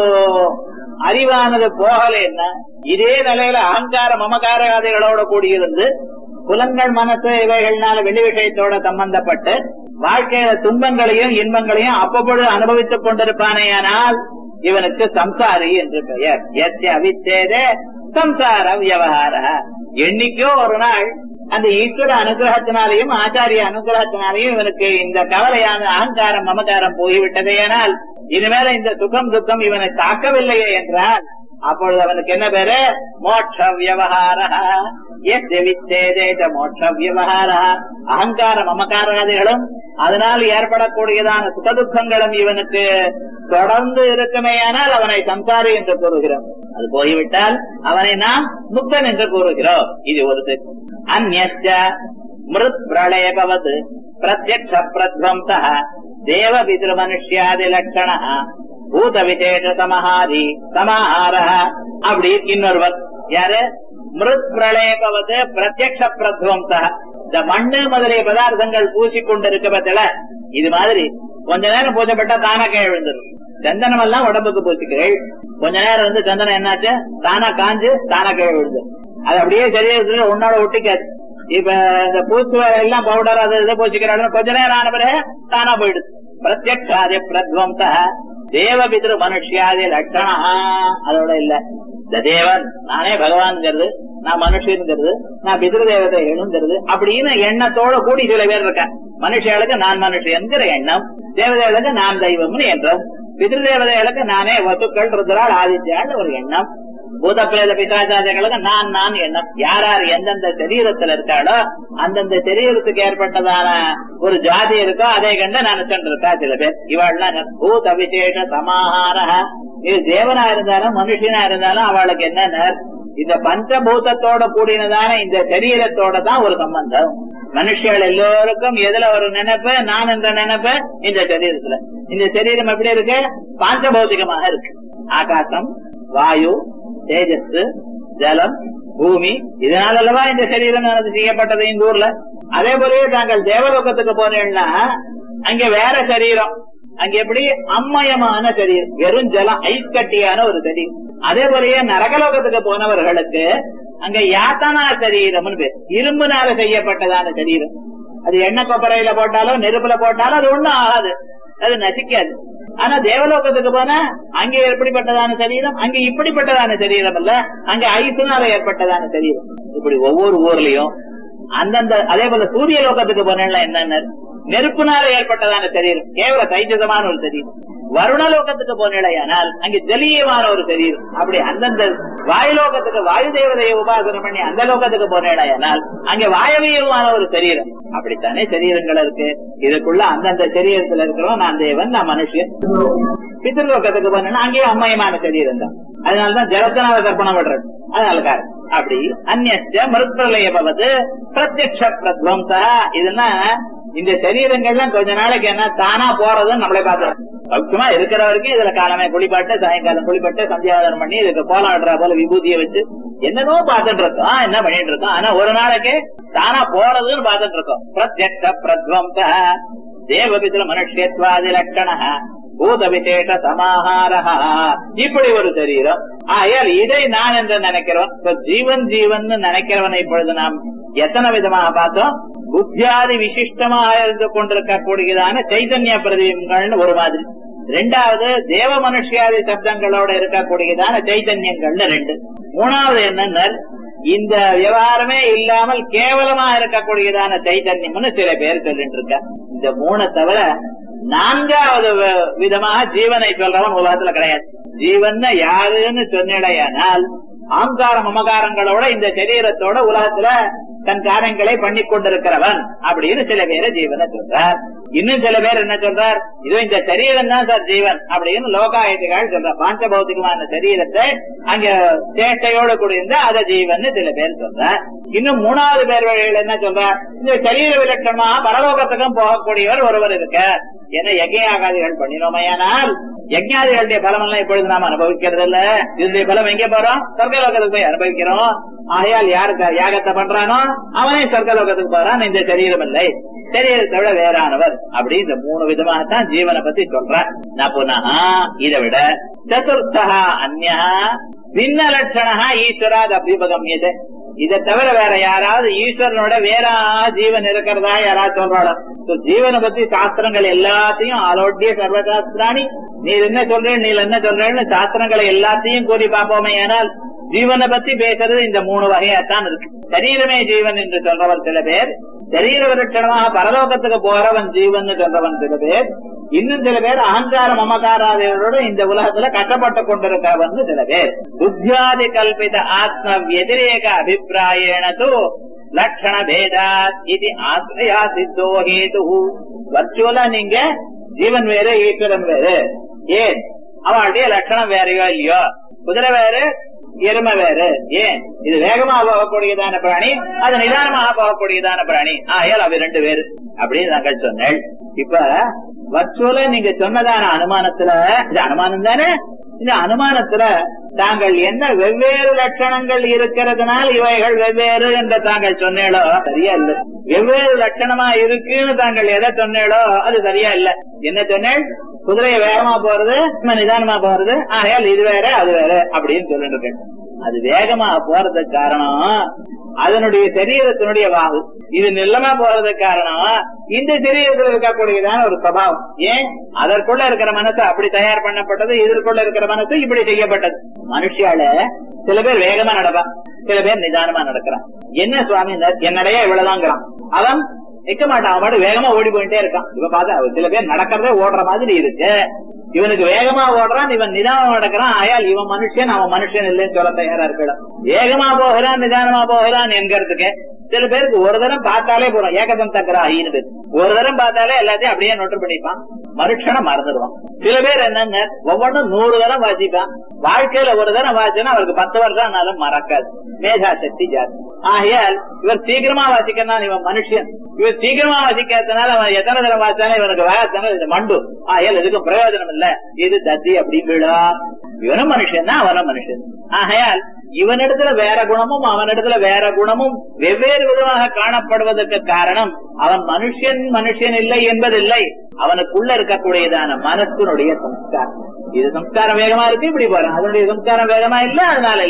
அறிவானது போகலைன்னா இதே நிலையில அகங்கார மமகாராதிகளோட கூடியிருந்து புலன்கள் மனசு இவைகள்னால வெளி விஷயத்தோட சம்பந்தப்பட்டு வாழ்க்கையில துன்பங்களையும் இன்பங்களையும் அப்பப்பொழுது அனுபவித்துக் கொண்டிருப்பானேயானால் இவனுக்கு சம்சாரி என்று பெயர் எத்திய அவிச்சேதே சம்சார வியவகார என்னைக்கோ ஒரு நாள் அந்த ஈஸ்வர அனுகிரகத்தினாலையும் ஆச்சாரிய அனுகிரகத்தினாலையும் இவனுக்கு இந்த கவலையான அகங்காரம் மமகாரம் போய்விட்டதேயானால் இனிமேல இந்த சுகம் துக்கம் இவனை தாக்கவில்லையே என்றால் அப்பொழுது அவனுக்கு என்ன பேரு மோட்ச வியவகார மோட்ச வியவகார அகங்கார மமகாராதிகளும் அதனால் ஏற்படக்கூடியதான சுகதுக்கங்களும் இவனுக்கு தொடர்ந்து இருக்குமேயானால் அவனை சம்சாரி என்று கூறுகிறோம் அது போய்விட்டால் அவனை நாம் முக்தன் என்று கூறுகிறோம் இது ஒரு அந்நச்ச மிருத் பிரளயபவது பிரத்யக்ஷ பிரத்வம்ச தேவ பிதிருமனுஷ்யாதி லட்சண பூத விசேஷ சமஹாரி சமாஹார அப்படி இன்னொருவர் யாரு மிருத் பிரளயபவது பிரத்யக்ஷ பிரத்வம்ச இந்த மண்ணு முதலிய பதார்த்தங்கள் பூசி கொண்டிருக்க பத்தில இது மாதிரி கொஞ்ச நேரம் பூஜைப்பட்டா தானா கீழ் விழுந்துடும் சந்தனம் எல்லாம் உடம்புக்கு பூசிக்கிறீள் கொஞ்ச நேரம் வந்து சந்தனம் என்னாச்சு தானா காஞ்சு தானா கீழ் விழுந்து அது அப்படியே சரீரத்துல உன்னோட ஒட்டிக்காது இப்ப இந்த பூச்சு எல்லாம் பவுடர் அது இதை பூசிக்கிறாங்க கொஞ்ச நேரம் ஆன பிறகு தானா போயிடுது பிரத்யக்ஷாதி பிரத்வம்ச தேவ பிதிரு மனுஷியாதி லட்சணா அதோட இல்ல இந்த தேவன் நானே பகவான்ங்கிறது நான் மனுஷங்கிறது நான் பிதிரு தேவதைகளுங்கிறது அப்படின்னு எண்ணத்தோட கூடி சில பேர் இருக்கேன் மனுஷர்களுக்கு நான் மனுஷங்கிற எண்ணம் தேவதைகளுக்கு நான் தெய்வம்னு எண்ணம் பிதிரு தேவதைகளுக்கு நானே வசுக்கள் ருத்ரால் ஆதித்யான்னு ஒரு எண்ணம் பூத பிரேத பிசாச்சாரியங்களுக்கு நான் நான் எண்ணம் யார் யார் எந்தெந்த சரீரத்துல இருக்காளோ அந்தந்த சரீரத்துக்கு ஏற்பட்டதான ஒரு ஜாதி இருக்கோ அதை கண்டு நினைச்சுட்டு இருக்கா சில பேர் இவாள்லாம் பூத விசேஷ சமாஹார இது தேவனா இருந்தாலும் மனுஷனா இருந்தாலும் அவளுக்கு என்ன இந்த பஞ்சபூதத்தோட கூடினதான இந்த சரீரத்தோட தான் ஒரு சம்பந்தம் மனுஷர்கள் எல்லோருக்கும் எதுல ஒரு நினைப்பு நான் என்ற நினைப்பு இந்த சரீரத்துல இந்த சரீரம் எப்படி இருக்கு பாஞ்சபௌதிகமாக இருக்கு ஆகாசம் வாயு தேஜஸ் ஜலம் பூமி இதனால அல்லவா இந்த சரீரம் எனது செய்யப்பட்டது இந்த ஊர்ல அதே போலவே தாங்கள் தேவலோகத்துக்கு போனீங்கன்னா அங்க வேற சரீரம் அங்க எப்படி அம்மயமான சரீரம் வெறும் ஜலம் ஐஸ் கட்டியான ஒரு சரீரம் அதே போலயே நரகலோகத்துக்கு போனவர்களுக்கு அங்க யாத்தனா சரீரம்னு பேர் இரும்புனால செய்யப்பட்டதான சரீரம் அது எண்ணெய் கொப்பரையில போட்டாலும் நெருப்புல போட்டாலும் அது ஒண்ணும் ஆகாது அது நசிக்காது ஆனா தேவலோகத்துக்கு போனா அங்க எப்படிப்பட்டதான சரீரம் அங்க இப்படிப்பட்டதான சரீரம் இல்ல அங்க ஐசுனால ஏற்பட்டதான சரீரம் இப்படி ஒவ்வொரு ஊர்லயும் அந்தந்த அதே போல சூரிய லோகத்துக்கு போனா என்னென்ன நெருப்புனால ஏற்பட்டதான சரீரம் கேவல தைஜதமான ஒரு சரீரம் வருணலோகத்துக்கு போனிலையானால் அங்கே ஜலீயமான ஒரு சரீரம் அப்படி அந்தந்த வாயுலோகத்துக்கு வாயு தேவதையை உபாசனம் பண்ணி அந்த லோகத்துக்கு போனிலையானால் அங்கே வாயவீயமான ஒரு சரீரம் அப்படித்தானே சரீரங்கள் இருக்கு இதுக்குள்ள அந்தந்த சரீரத்துல இருக்கிறோம் நான் தேவன் நான் மனுஷன் பித்திருலோகத்துக்கு போனா அங்கேயும் அம்மையமான சரீரம் தான் அதனாலதான் ஜலத்தினால கற்பனை பண்றது அதனால காரணம் அப்படி அந்நிய மருத்துவலைய பவது பிரத்யக்ஷ பிரத்வம்சா இதுன்னா இந்த சரீரங்கள்லாம் கொஞ்ச நாளைக்கு என்ன தானா போறதுன்னு நம்மளே பார்த்தோம் சௌக்கியமா இருக்கிற வரைக்கும் இதுல காலமே குளிப்பாட்டு சாயங்காலம் குளிப்பாட்டு சந்தியாவதனம் பண்ணி இதுக்கு கோலம் ஆடுற போல விபூதியை வச்சு என்னென்னோ பார்த்துட்டு இருக்கோம் என்ன பண்ணிட்டு இருக்கோம் ஆனா ஒரு நாளைக்கு தானா போறதுன்னு பார்த்துட்டு இருக்கோம் பிரத்யக்ஷ பிரத்வம்ச தேவபித்திர மனுஷத்வாதி லட்சண பூத விசேஷ சமாஹாரா இப்படி ஒரு சரீரம் ஆயால் இதை நான் என்று நினைக்கிறோம் இப்ப ஜீவன் ஜீவன் நினைக்கிறவனை இப்பொழுது நாம் எத்தனை விதமாக பார்த்தோம் புத்தியாதி விசிஷ்டமாக இருந்து கொண்டிருக்கக்கூடியதான சைதன்ய பிரதிபிம்பங்கள்னு ஒரு மாதிரி ரெண்டாவது தேவ மனுஷியாதி சப்தங்களோட இருக்கக்கூடியதான சைதன்யங்கள்னு ரெண்டு மூணாவது என்னன்னா இந்த விவகாரமே இல்லாமல் கேவலமா இருக்கக்கூடியதான சைதன்யம்னு சில பேர் சொல்லிட்டு இருக்க இந்த மூணை தவிர நான்காவது வ- விதமாக ஜீவனை சொல்றவன் உலகத்துல கிடையாது ஜீவன் யாருன்னு சொன்னிடையானால் ஆங்கார மமகாரங்களோட இந்த சரீரத்தோட உலகத்துல தன் காரியங்களை பண்ணி கொண்டிருக்கிறவன் அப்படின்னு சில பேரை ஜீவனை சொல்றார் இன்னும் சில பேர் என்ன சொல்றார் இதோ இந்த சரீரம் தான் சார் ஜீவன் அப்படின்னு லோகாயத்துகள் சொல்ற பாஞ்ச பௌத்திகமான சரீரத்தை அங்க சேட்டையோட கூடியிருந்த அத ஜீவன் சில பேர் சொல்றார் இன்னும் மூணாவது பேர் வழிகள் என்ன சொல்றார் இந்த சரீர விலட்சணமா பரலோகத்துக்கும் போகக்கூடியவர் ஒருவர் இருக்கார் என யஜ்யாகாதிகள் பண்ணினோமையானால் யஜ்ஞாதிகளுடைய பலம் எல்லாம் இப்பொழுது நாம் அனுபவிக்கிறது இல்ல இதனுடைய பலம் எங்க போறோம் சொர்க்கலோகத்துக்கு போய் அனுபவிக்கிறோம் ஆகையால் யாருக்கு யாகத்தை பண்றானோ அவனே சொர்க்கலோகத்துக்கு போறான் இந்த சரீரம் இல்லை சரீரத்தை விட வேறானவர் அப்படி இந்த மூணு விதமாகத்தான் ஜீவனை பத்தி சொல்றேன் நான் புனः இதை விட சதுர்த்தா அந்யா பின்ன லட்சணா ஈஸ்வராத் அபிபகமியது இதை தவிர வேற யாராவது ஈஸ்வரனோட வேற ஜீவன் இருக்கிறதா யாராவது சொல்றாடா So, ஜீவனை பத்தி சாஸ்திரங்கள் எல்லாத்தையும் ஆலோட்டிய சர்வசாஸ்திராணி நீ என்ன சொல்றேன் நீ என்ன சொல்றேன்னு சாஸ்திரங்களை எல்லாத்தையும் கூறி பார்ப்போமே ஆனால் ஜீவனை பத்தி பேசுறது இந்த மூணு வகையாத்தான் இருக்கு சரீரமே ஜீவன் என்று சொல்றவர் சில பேர் சரீர விலட்சணமாக பரலோகத்துக்கு போறவன் ஜீவன் சொல்றவன் சில பேர் இன்னும் சில பேர் அகங்கார மமகாராதிகளோட இந்த உலகத்துல கட்டப்பட்டு கொண்டிருக்கிறவன் சில பேர் புத்தியாதி கல்பித ஆத்ம வதிரேக அபிப்பிராயேண தூ லட்சண பேதாத் இது ஆசிரியா சித்தோ ஹேது வர்ச்சுவலா நீங்க ஜீவன் வேறு ஈஸ்வரன் வேறு ஏன் அவனுடைய லட்சணம் வேறையோ இல்லையோ குதிரை வேறு எருமை வேறு ஏன் இது வேகமாக போகக்கூடியதான பிராணி அது நிதானமாக போகக்கூடியதான பிராணி ஆயால் அவை ரெண்டு பேரு அப்படின்னு நாங்கள் சொன்னேன் இப்ப வர்ச்சுவலா நீங்க சொன்னதான அனுமானத்துல இது அனுமானம் தானே இந்த அனுமானத்துல தாங்கள் என்ன வெவ்வேறு லட்சணங்கள் இருக்கிறதுனால இவைகள் வெவ்வேறு என்று தாங்கள் சொன்னேளோ சரியா இல்ல வெவ்வேறு லட்சணமா இருக்குன்னு தாங்கள் எதை சொன்னேளோ அது சரியா இல்ல என்ன சொன்னேன் குதிரைய வேகமா போறது நம்ம நிதானமா போறது ஆகையால் இது வேற அது வேற அப்படின்னு சொல்லிட்டு இருக்கேன் அது வேகமா போறதுக்கு காரணம் அதனுடைய சரீரத்தினுடைய வாகு இது நிலமா போறதுக்கு காரணம் இந்த சரீரத்தில் இருக்கக்கூடியதான ஒரு சபாவம் ஏன் அதற்குள்ள இருக்கிற மனசு அப்படி தயார் பண்ணப்பட்டது இதற்குள்ள இருக்கிற மனசு இப்படி செய்யப்பட்டது மனுஷியால சில பேர் வேகமா நடப்பான் சில பேர் நிதானமா நடக்கிறான் என்ன சுவாமி என்னடைய இவ்வளவுதாங்கிறான் அவன் நிக்க மாட்டான் அவன் பாட்டு வேகமா ஓடி போயிட்டே இருக்கான் இவன் பார்த்தா சில பேர் நடக்கிறதே ஓடுற மாதிரி இருக்கு இவனுக்கு வேகமா ஓடுறான் இவன் நிதானமா நடக்கிறான் ஆயால் இவன் மனுஷன் அவன் மனுஷன் இல்லைன்னு சொல்ல தயாரா இருக்கலாம் வேகமா போகிறான் நிதானமா போகிறான் என்கிறதுக்கு சில பேருக்கு ஒரு தரம் பார்த்தாலே போறோம் ஏகதம் தக்கராகின்னு பேர் ஒரு தரம் பார்த்தாலே எல்லாத்தையும் அப்படியே நோட்டு பண்ணிப்பான் மறுக்ஷணம் மறந்துடுவான் சில பேர் என்னங்க ஒவ்வொன்றும் நூறு தரம் வாசிப்பான் வாழ்க்கையில ஒரு தரம் வாசினா அவருக்கு பத்து வருஷம் ஆனாலும் மறக்காது மேதா சக்தி ஜாஸ்தி ஆகையால் இவர் சீக்கிரமா வாசிக்கிறான் இவன் மனுஷன் இவர் சீக்கிரமா வாசிக்கிறதுனால அவன் எத்தனை தரம் வாசிச்சாலும் இவனுக்கு வயசான இது மண்டு ஆகையால் இதுக்கு பிரயோஜனம் இல்ல இது தத்தி அப்படி விழா இவனும் மனுஷன் தான் அவனும் மனுஷன் ஆகையால் இவனிடத்துல வேற குணமும் அவனிடத்துல வேற குணமும் வெவ்வேறு விதமாக காணப்படுவதற்கு காரணம் அவன் மனுஷன் மனுஷன் இல்லை என்பதில்லை அவனுக்குள்ள இருக்கக்கூடியதான மனத்தினுடைய சம்ஸ்காரம் இது சம்ஸ்காரம் வேகமா இருக்கு இப்படி போறான் அதனுடைய சம்ஸ்காரம் வேகமா இல்ல அதனால இல்ல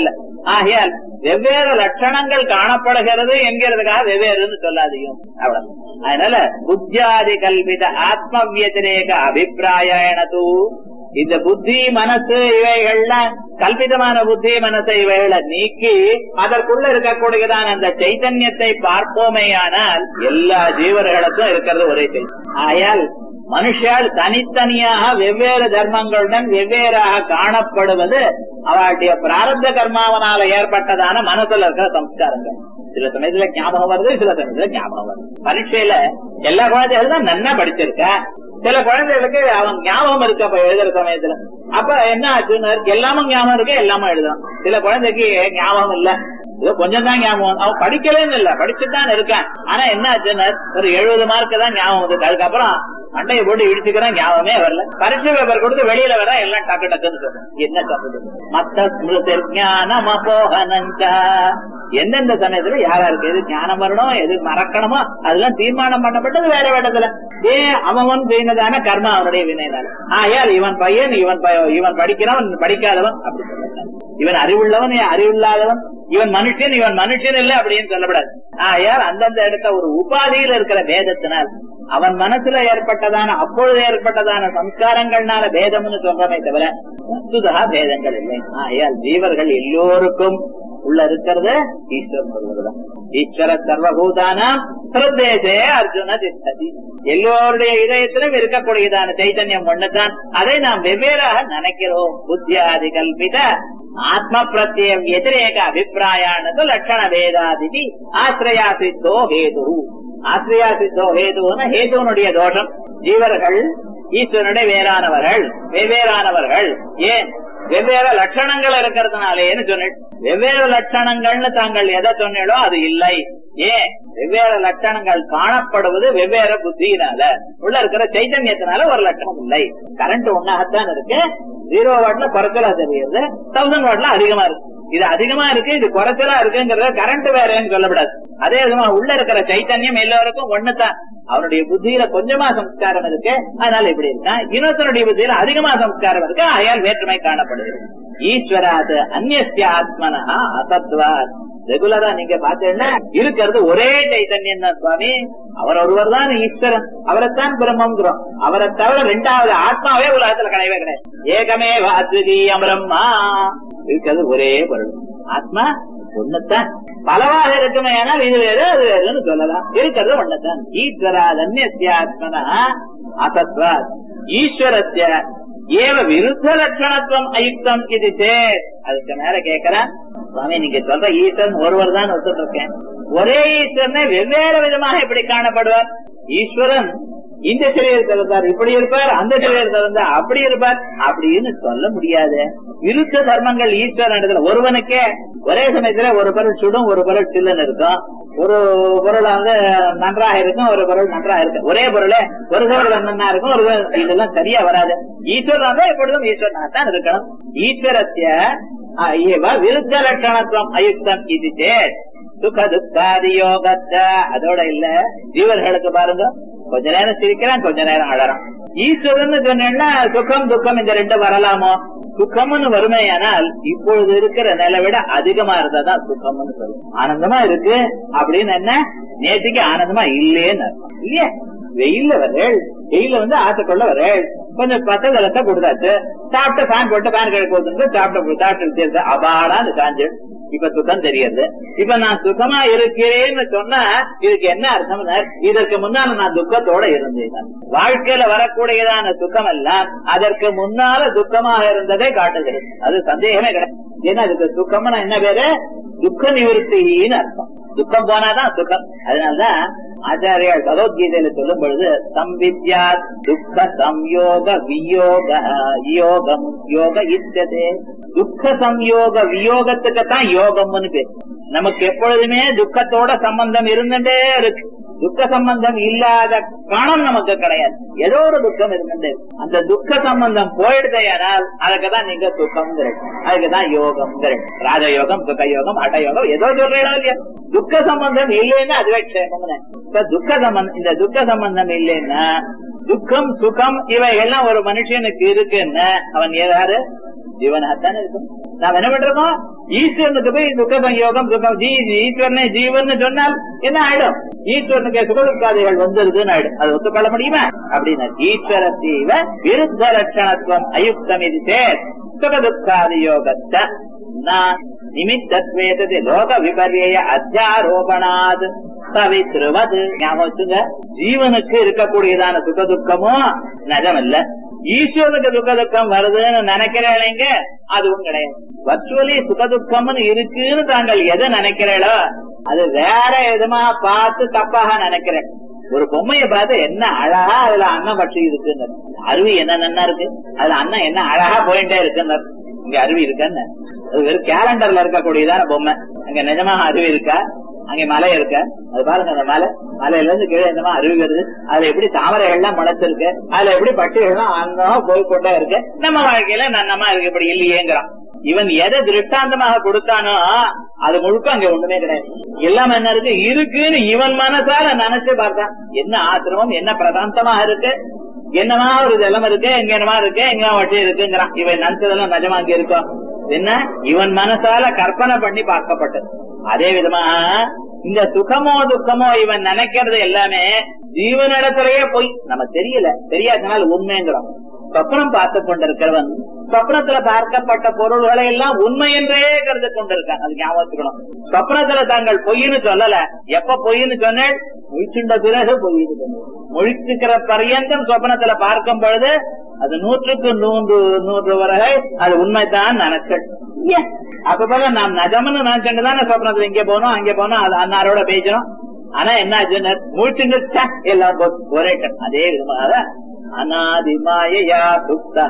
ஆகையால் வெவ்வேறு லட்சணங்கள் காணப்படுகிறது என்கிறதுக்காக வெவ்வேறுன்னு சொல்லாதையும் அவ்வளவு அதனால புத்தியாதி கல்பித ஆத்ம வியதிரேக அபிப்பிராயண தூ இந்த புத்தி மனசு இவைகள்லாம் கல்பிதமான புத்தி மனசு இவைகளை நீக்கி அதற்குள்ள இருக்கக்கூடியதான அந்த சைத்தன்யத்தை பார்ப்போமேயானால் எல்லா ஜீவர்களுக்கும் இருக்கிறது ஒரே சைத்தன்யம் ஆயால் மனுஷால் தனித்தனியாக வெவ்வேறு தர்மங்களுடன் வெவ்வேறாக காணப்படுவது அவளுடைய பிராரப்த கர்மாவனால ஏற்பட்டதான மனசுல இருக்கிற சம்ஸ்காரங்கள் சில சமயத்துல ஞாபகம் வருது சில சமயத்துல ஞாபகம் வருது பரீட்சையில எல்லா குழந்தைகளும் தான் நன்னா படிச்சிருக்க சில குழந்தைகளுக்கு அவன் ஞாபகம் இருக்கு அப்ப எழுதுற சமயத்துல அப்ப என்ன ஆச்சுன்னு எல்லாமும் ஞாபகம் இருக்கு எல்லாமும் எழுதும் சில குழந்தைக்கு ஞாபகம் இல்ல ஏதோ கொஞ்சம் தான் ஞாபகம் அவன் படிக்கலன்னு இல்ல படிச்சுதான் இருக்கான் ஆனா என்ன ஆச்சுன்னு ஒரு எழுபது மார்க் தான் ஞாபகம் வந்து அதுக்கப்புறம் மண்டையை போட்டு இடிச்சுக்கிறேன் ஞாபகமே வரல பரிசு பேப்பர் கொடுத்து வெளியில வர எல்லாம் டக்கு டக்குன்னு சொல்றேன் என்ன சொல்றது மத்த ஸ்மிருதி ஞானம் அபோகனஞ்சா எந்தெந்த சமயத்துல யார் யாருக்கு எது ஞானம் வரணும் எது மறக்கணுமோ அதெல்லாம் தீர்மானம் பண்ணப்பட்டது வேற இடத்துல ஏன் அவன் செய்ததான கர்மா அவனுடைய வினைனால ஆயால் இவன் பையன் இவன் ப- இவன் படிக்கிறவன் படிக்காதவன் அப்படி சொல்லக்கூடாது இவன் அறிவுள்ளவன் இவன் அறிவில்லாதவன் இவன் மனுஷன் இவன் மனுஷன் இல்லை அப்படின்னு சொல்லக்கூடாது ஆயால் அந்தந்த இடத்த ஒரு உபாதியில் இருக்கிற வேதத்தினால் அவன் மனசுல ஏற்பட்டதான அப்பொழுது ஏற்பட்டதான சம்ஸ்காரங்கள்னால பேதம்னு சொல்றமே தவிர வஸ்துதா பேதங்கள் இல்லை ஆயால் ஜீவர்கள் எல்லோருக்கும் உள்ள இருக்கிறது ஈஸ்வரன் ஒருவர்தான் ஈஸ்வர சர்வபூதானாம் ஹிருதேசே அர்ஜுன திஷ்டதி எல்லோருடைய இதயத்திலும் இருக்கக்கூடியதான சைத்தன்யம் ஒண்ணுதான் அதை நாம் வெவ்வேறாக நினைக்கிறோம் புத்தியாதி கல்பித ஆத்ம பிரத்யம் எதிரேக அபிப்பிராயானது லட்சண வேதாதிதி ஆசிரியா சித்தோ ஹேது ஆசிரியா சித்தோ ஹேதுன்னு ஹேதுவனுடைய தோஷம் ஜீவர்கள் ஈஸ்வரனுடைய வேறானவர்கள் வெவ்வேறானவர்கள் ஏன் வெவ்வேறு லட்சணங்கள் இருக்கிறதுனாலேன்னு சொன்னேன் வெவ்வேறு லட்சணங்கள்னு தாங்கள் எதை சொன்னீங்களோ அது இல்லை ஏன் வெவ்வேறு லட்சணங்கள் காணப்படுவது வெவ்வேறு புத்தியினால உள்ள இருக்கிற சைத்தன்யத்தினால ஒரு லட்சணம் இல்லை கரண்ட் ஒன்னாகத்தான் இருக்கு ஜீரோ வாட்ல குறைச்சலா தெரியுது தௌசண்ட் வாட்ல அதிகமா இருக்கு இது அதிகமா இருக்கு இது குறைச்சலா இருக்குங்கிறத கரண்ட் வேறேன்னு சொல்லக்கூடாது அதே விதமா உள்ள இருக்கிற சைத்தன்யம் எல்லாருக்கும் ஒண்ணுதான் அவனுடைய புத்தியில கொஞ்சமா சம்ஸ்காரம் இருக்கு அதனால இப்படி இருக்கான் இன்னொருத்தனுடைய புத்தியில அதிகமா சம்ஸ்காரம் இருக்கு ஆயால் வேற்றுமை காணப்படுகிறது ஈஸ்வராத் அந்நிய ஆத்மனா அசத்வாத் ரெகுலரா நீங்க பாத்தீங்கன்னா இருக்கிறது ஒரே சைத்தன்யம் தான் சுவாமி அவர் ஒருவர் தான் ஈஸ்வரன் அவரைத்தான் பிரம்மங்கிறோம் அவரை தவிர ரெண்டாவது ஆத்மாவே உலகத்துல கிடையவே கிடையாது ஏகமே அத்விதீயம் பிரம்மா இருக்கிறது ஒரே பொருள் ஆத்மா ஒண்ணுத்தான் பலவாக இருக்குமே ஆனால் இது வேறு அது வேறுன்னு சொல்லலாம் இருக்கிறது ஒண்ணுதான் ஈஸ்வராத் அந்நிய ஆத்மனா அசத்வாத் ஈஸ்வரஸ்ய ஏவ விருத்த லட்சணத்துவம் அயுக்தம் இது சேர் அதுக்கு மேல கேக்குறேன் சுவாமி நீங்க சொல்ற ஈஸ்வரன் ஒருவர் தான் ஒத்துட்டு இருக்கேன் ஒரே ஈஸ்வரனை வெவ்வேறு விதமாக எப்படி காணப்படுவார் ஈஸ்வரன் இந்த சரீரத்தில் இருந்தார் இப்படி இருப்பார் அந்த சரீரத்தில் இருந்தார் அப்படி இருப்பார் அப்படின்னு சொல்ல முடியாது விருத்த தர்மங்கள் ஈஸ்வரன் இடத்துல ஒருவனுக்கே ஒரே சமயத்துல ஒரு பொருள் சுடும் ஒரு பொருள் சில்லுன்னு இருக்கும் ஒரு பொருள் வந்து நன்றாக இருக்கும் ஒரு பொருள் நன்றாக இருக்கும் ஒரே பொருளே ஒரு பொருள் நன்னா இருக்கும் ஒரு பொருள் இதெல்லாம் சரியா வராது ஈஸ்வரன் தான் எப்பொழுதும் ஈஸ்வரனாக தான் இருக்கணும் ஈஸ்வரத்திய ஆ, ஏவ விருத்த லட்சணத்துவம் அயுக்தம் இது சேத் சுக துக்காதி யோகத்த அதோட இல்ல ஜீவர்களுக்கு பாருங்க கொஞ்ச நேரம் சிரிக்கிறான் கொஞ்ச நேரம் அழறான் ஈஸ்வரன் சொன்னா சுகம் துக்கம் இந்த ரெண்டு வரலாமோ சுகம்னு வறுமையானால் இப்பொழுது இருக்கிற நிலை விட அதிகமா இருந்தாதான் சுகம்னு சொல்லும் ஆனந்தமா இருக்கு அப்படின்னு என்ன நேற்றுக்கு ஆனந்தமா இல்லேன்னு அர்த்தம். இல்லையா வெயில்ல வரேள் வெயில்ல வந்து ஆசைக்குள்ள வரேள் கொஞ்சம் பத்த ஜலத்தை கொடுத்தாச்சு சாப்பிட்ட ஃபேன் போட்டு ஃபேன் கழுவி போட்டு சாப்பிட்ட சாப்பிட்டு தெரியுது அபாடான்னு சாஞ்சு இப்ப சுகம் தெரியுது இப்ப நான் சுகமா இருக்கிறேன்னு சொன்னா இதுக்கு என்ன அர்த்தம் இதற்கு முன்னால நான் துக்கத்தோட இருந்தேன் வாழ்க்கையில வரக்கூடியதான சுகம் எல்லாம் அதற்கு முன்னால துக்கமாக இருந்ததை காட்டுகிறது அது சந்தேகமே கிடையாது ஏன்னா அதுக்கு சுகம்னா என்ன பேரு துக்க நிவர்த்தின்னு அர்த்தம் துக்கம் போனாதான் சுகம் அதனாலதான் ஆச்சாரியால் பகவத்கீதையில சொல்லும் பொழுது சம்பித்யா துக்க சம்யோக வியோக யோகம் யோக இத்ததே துக்க சம்யோக வியோகத்துக்கு தான் யோகம்னு பேர் நமக்கு எப்பொழுதுமே துக்கத்தோட சம்பந்தம் இருந்துட்டே இருக்கு துக்க சம்பந்தம் இல்லாத கணம் நமக்கு கிடையாது ஏதோ ஒரு துக்கம் இருந்துட்டே இருக்கு. அந்த துக்க சம்பந்தம் போயிடுதையானால் அதுக்குதான் நீங்க சுகம் அதுக்குதான் யோகம் ராஜயோகம் சுக யோகம் அட யோகம் ஏதோ சொல்றீங்களா இல்லையா துக்க சம்பந்தம் இல்லைன்னா அதுவே க்ஷேமம்னு இப்ப துக்க சம்பந்தம் இந்த துக்க சம்பந்தம் இல்லைன்னா துக்கம் சுகம் இவை எல்லாம் ஒரு மனுஷனுக்கு இருக்குன்னு அவன் ஏதாவது ஜீவனாகத்தானே இருக்கும் நாம் என்ன பண்றோம் ஈஸ்வரனுக்கு போய் துக்க சங்கயோகம் சுகம் ஜீ ஈஸ்வரனே ஜீவன் சொன்னால் என்ன ஆயிடும் ஈஸ்வரனுக்கு சுகதுக்காதிகள் வந்துருதுன்னு ஆயிடும் அது ஒத்துக்கொள்ள முடியுமா அப்படின்னா ஈஸ்வர தீவ விருத்த லட்சணத்துவம் அயுக்தம் இது சேர் சுகதுக்காதி யோகத்த நான் நிமித்தத்வேதது லோக விபர்ய அத்தியாரோபணாத் தவித்திருவது ஞாபகம் வச்சுங்க ஜீவனுக்கு இருக்கக்கூடியதான சுக துக்கமோ நஜம் இல்ல ஈஸ்வரனுக்கு சுக துக்கம் வருதுன்னு நினைக்கிறீங்க அதுவும் கிடையாது வர்ச்சுவலி சுக துக்கம்னு இருக்குன்னு தாங்கள் எதை நினைக்கிறீங்களோ அது வேற எதுமா பார்த்து தப்பாக நினைக்கிறேன் ஒரு பொம்மைய பார்த்து என்ன அழகா அதுல அன்னம் பட்சி இருக்குன்னு அருவி என்ன நன்னா இருக்கு அதுல அண்ணன் என்ன அழகா போயிட்டே இருக்குன்னு இங்க அருவி இருக்குன்னு அது வெறும் கேலண்டர்ல இருக்கக்கூடியதான பொம்மை அங்க நிஜமாக அருவி இருக்கா அங்க மலை இருக்க அது பாருங்க அந்த மலை மலையில இருந்து கீழே என்னமா அருவி வருது அதுல எப்படி தாமரைகள்லாம் முளைச்சிருக்கு அதுல எப்படி பட்சிகள்லாம் அங்கமா போய் கொண்டே இருக்கு நம்ம வாழ்க்கையில நன்னமா இருக்கு இப்படி இல்லையேங்கிறான் இவன் எதை திருஷ்டாந்தமாக கொடுத்தானோ அது முழுக்க அங்க ஒண்ணுமே கிடையாது எல்லாம் என்ன இருக்கு இருக்குன்னு இவன் மனசால நினைச்சு பார்த்தான் என்ன ஆசிரமம் என்ன பிரசாந்தமா இருக்கு என்னமா ஒரு ஜலம் இருக்கு எங்க என்னமா இருக்கு எங்க வட்டி இருக்குங்கிறான் இவன் நினைச்சதெல்லாம் நிஜமா அங்க இருக்கும் என்ன இவன் மனசால கற்பனை பண்ணி பார்க்கப்பட்டது அதே விதமா இந்த சுகமோ துக்கமோ இவன் நினைக்கிறது எல்லாமே ஜீவனிடத்திலேயே போய் நம்ம தெரியல தெரியாதனால உண்மைங்கிறோம் சொப்னம் பார்த்து கொண்டிருக்கிறவன் சொப்னத்துல பார்க்கப்பட்ட பொருள்களை எல்லாம் உண்மை என்றே கருது கொண்டிருக்கான் அது ஞாபகம் வச்சுக்கணும் சொப்னத்துல தாங்கள் பொய்ன்னு சொல்லல எப்ப பொய்ன்னு சொன்னேன் முழிச்சுண்ட பிறகு பொய்ன்னு சொன்னேன் முழிச்சுக்கிற பரியந்தம் சொப்னத்துல பார்க்கும் பொழுது அது நூற்றுக்கு நூறு நூறு வரை அது உண்மைதான் நினைச்சேன் அப்ப போல நாம் நஜம்னு நினைச்சுட்டு தானே சொப்னத்துல இங்க போனோம் அங்க போனோம் அது அன்னாரோட பேசணும் ஆனா என்ன ஆச்சுன்னு மூச்சுட்டு எல்லாம் ஒரே டன். அதே விதமாக அநாதி மாயையா சுப்தா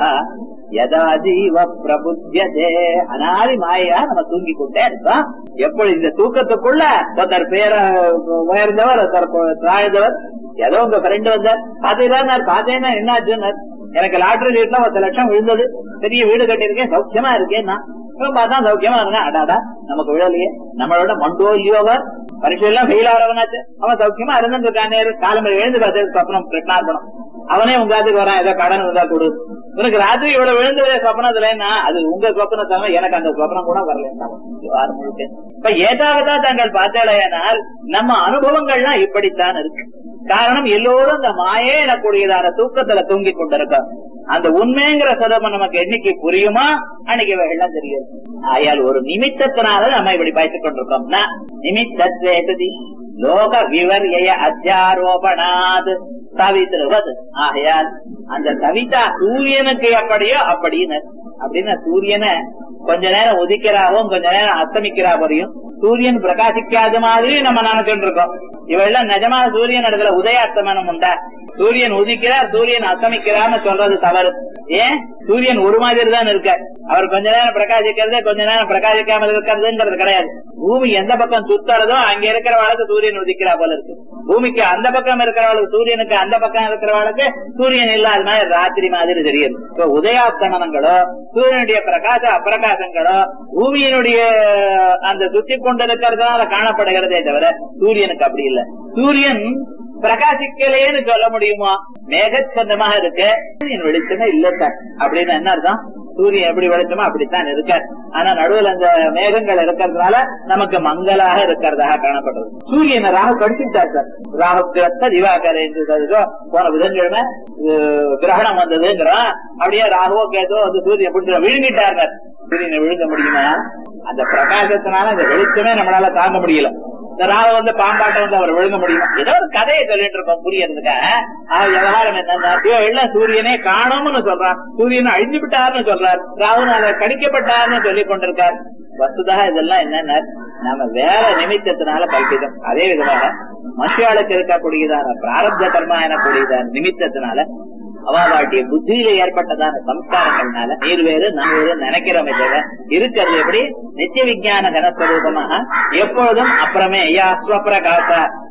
யதா ஜீவ பிரபுத்தியதே அனாதி மாயா நம்ம தூங்கி கொண்டே இருக்கோம் எப்பொழுது இந்த தூக்கத்துக்குள்ள ஒருத்தர் பேர உயர்ந்தவர் ஒருத்தர் தாழ்ந்தவர் ஏதோ உங்க ஃப்ரெண்ட் வந்தார் பாத்தீங்களா நான் பார்த்தேன்னா என்ன ஆச்சுன்னு எனக்கு லாட்டரி ரேட்ல பத்து லட்சம் விழுந்தது பெரிய வீடு கட்டியிருக்கேன் சௌக்கியமா இருக்கேன் நான் இவன் பார்த்தா சௌக்கியமா இருங்க அடாடா நமக்கு விழலையே நம்மளோட மண்டோ இல்லையோவர் பரீட்சையெல்லாம் ஃபெயில் ஆகிறவனாச்சு அவன் சௌக்கியமா இருந்துட்டு இருக்கானே காலம்பரை எழுந்து பார்த்து சொப்னம் கிருஷ்ணார்பணம் அவனே உங்க அதுக்கு வரான் ஏதோ கடன் இருந்தா கொடு உனக்கு ராத்திரி இவ்வளவு விழுந்தது சொப்னத்துலன்னா அது உங்க சொப்னத்தால எனக்கு அந்த சொப்னம் கூட வரல முழுக்க இப்ப ஏதாவதா தாங்கள் பார்த்தேனால் நம்ம அனுபவங்கள்லாம் இப்படித்தான் இருக்கு காரணம் எல்லோரும் இந்த மாயே எனக்கூடியதான தூக்கத்துல தூங்கி கொண்டிருக்கோம் அந்த உண்மைங்கிற சதம் நமக்கு என்னைக்கு புரியுமா அன்னைக்கு வெள்ளம் தெரியும் ஆயால் ஒரு நிமித்தத்தினால நம்ம இப்படி பயத்துக் கொண்டிருக்கோம்னா நிமித்தத்வேததி லோக விவரிய அத்தியாரோபணாது தவித்திருவது ஆகையால் அந்த கவிதா சூரியனுக்கு எப்படியோ அப்படின்னு அப்படின்னா சூரியனை கொஞ்ச நேரம் உதிக்கிறாவும் கொஞ்ச நேரம் அஸ்தமிக்கிறா வரையும் சூரியன் பிரகாசிக்காத மாதிரி நம்ம நினைச்சுட்டு இருக்கோம் இவெல்லாம் நிஜமா சூரியன் இடத்துல உதயாஸ்தமனம் உண்டா சூரியன் உதிக்கிறார் சூரியன் அஸ்தமிக்கிறான்னு சொல்றது தவறு ஏன் சூரியன் ஒரு மாதிரி தான் இருக்கார் அவர் கொஞ்ச நேரம் பிரகாசிக்கிறது கொஞ்ச நேரம் பிரகாசிக்காமல் இருக்கிறதுங்கிறது கிடையாது பூமி எந்த பக்கம் சுத்துறதோ அங்க இருக்கிறவளுக்கு சூரியன் உதிக்கிறா போல இருக்கு பூமிக்கு அந்த பக்கம் இருக்கிறவளுக்கு சூரியனுக்கு அந்த பக்கம் இருக்கிறவளுக்கு சூரியன் இல்லாத மாதிரி ராத்திரி மாதிரி தெரியுது இப்ப உதயாஸ்தமனங்களோ சூரியனுடைய பிரகாச அப்பிரகாசங்களோ பூமியினுடைய அந்த சுத்தி கொண்டிருக்கிறதுனால காணப்படுகிறதே தவிர சூரியனுக்கு அப்படி இல்லை சூரியன் பிரகாசிக்கலேன்னு சொல்ல முடியுமா மேகச்சந்தமாக இருக்கு சூரியன் வெளிச்சமே இல்ல சார் அப்படின்னு என்ன அர்த்தம் சூரியன் எப்படி வெளிச்சமோ அப்படித்தான் இருக்க ஆனா நடுவில் அந்த மேகங்கள் இருக்கிறதுனால நமக்கு மங்களாக இருக்கிறதாக காணப்படுறது சூரியனை ராகு கடிச்சுட்டார் சார் ராகு கிரத்த திவாகர் என்று சொல்லுதோ, போன புதன்கிழமை அஹ், கிரகணம் வந்ததுங்கிறோம் அப்படியே ராகுவோ கேதோ வந்து சூரியன் பிடிச்சி விழுங்கிட்டார் சூரியனை விழுங்க முடியுமா அந்த பிரகாசத்தினால அந்த வெளிச்சமே நம்மளால தாங்க முடியல இந்த ராகு வந்து பாம்பாட்டம் வந்து அவர் விழுங்க முடியுமா ஏதோ ஒரு கதையை சொல்லிட்டு இருக்கோம் புரியறதுக்காக ஆஹ் விவகாரம் என்னன்னா இவன் எல்லாம் சூரியனே காணும்னு சொல்றான் சூரியனை அழிஞ்சு விட்டார்னு சொல்றார் ராகுனால கடிக்கப்பட்டார்னு சொல்லி கொண்டிருக்கார் வசுதா இதெல்லாம் என்னன்னா நாம வேற நிமித்தத்தினால கல்பிதம் அதே விதமாக மனுஷாளுக்கு இருக்கக்கூடியதான பிராரப்த கர்மா எனக்கூடியதான நிமித்தத்தினால அவாவாட்டிய புத்தியில ஏற்பட்டதான சம்ஸ்காரங்கள்னால நீர் வேறு நான் வேறு நினைக்கிறோமே தவிர இருக்கிறது எப்படி நித்திய விஞ்ஞான கனஸ்வரூபமாக எப்பொழுதும் அப்புறமே ஐயா ஸ்வப்பிரகாச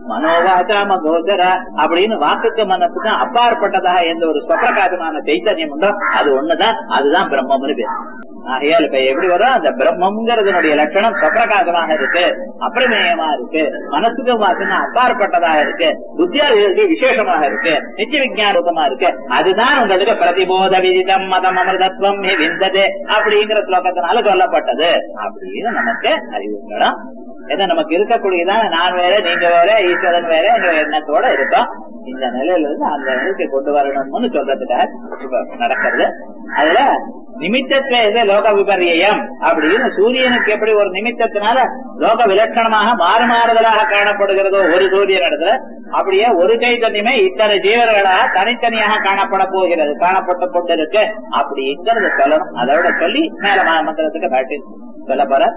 மனோவாச்சாம கோச்சர அப்படின்னு வாக்குக்கு மனசுக்கு அப்பாற்பட்டதாக எந்த ஒரு சுவப்பிரகாசமான சைத்தன்யம் உண்டோ அது ஒண்ணுதான் அதுதான் பிரம்மம்னு பேர் ஆகையால் இப்ப எப்படி வரும் அந்த பிரம்மங்கிறதுனுடைய லட்சணம் சுவப்பிரகாசமாக இருக்கு அப்பிரமேயமா இருக்கு மனசுக்கு வாக்குன்னா அப்பாற்பட்டதாக இருக்கு புத்தியாதிகளுக்கு விசேஷமாக இருக்கு நித்திய விஜயானமா இருக்கு அதுதான் உங்களுக்கு பிரதிபோத விதிதம் மதம் அமிர்தத்துவம் ஹி விந்ததே அப்படிங்கிற ஸ்லோகத்தினால சொல்லப்பட்டது அப்படின்னு நமக்கு அறிவு வேணும் ஏன்னா நமக்கு இருக்கக்கூடியதான் நான் வேற நீங்க வேற ஈஸ்வரன் வேற என்ற எண்ணத்தோட இருக்கோம் இந்த நிலையில இருந்து அந்த நிலைக்கு கொண்டு வரணும்னு சொல்றதுக்காக இப்ப நடக்கிறது அதுல நிமித்தத்தை எது லோக விபரியம் அப்படின்னு சூரியனுக்கு எப்படி ஒரு நிமித்தத்தினால லோக விலட்சணமாக மாறுமாறுதலாக காணப்படுகிறதோ ஒரு சூரியன் இடத்துல அப்படியே ஒரு சைத்தன்யமே இத்தனை ஜீவர்களாக தனித்தனியாக காணப்பட போகிறது காணப்பட்டு கொண்டிருக்கு அப்படிங்கிறத சொல்லணும் அதோட சொல்லி மேல மந்திரத்துக்கு காட்டி சொல்ல போற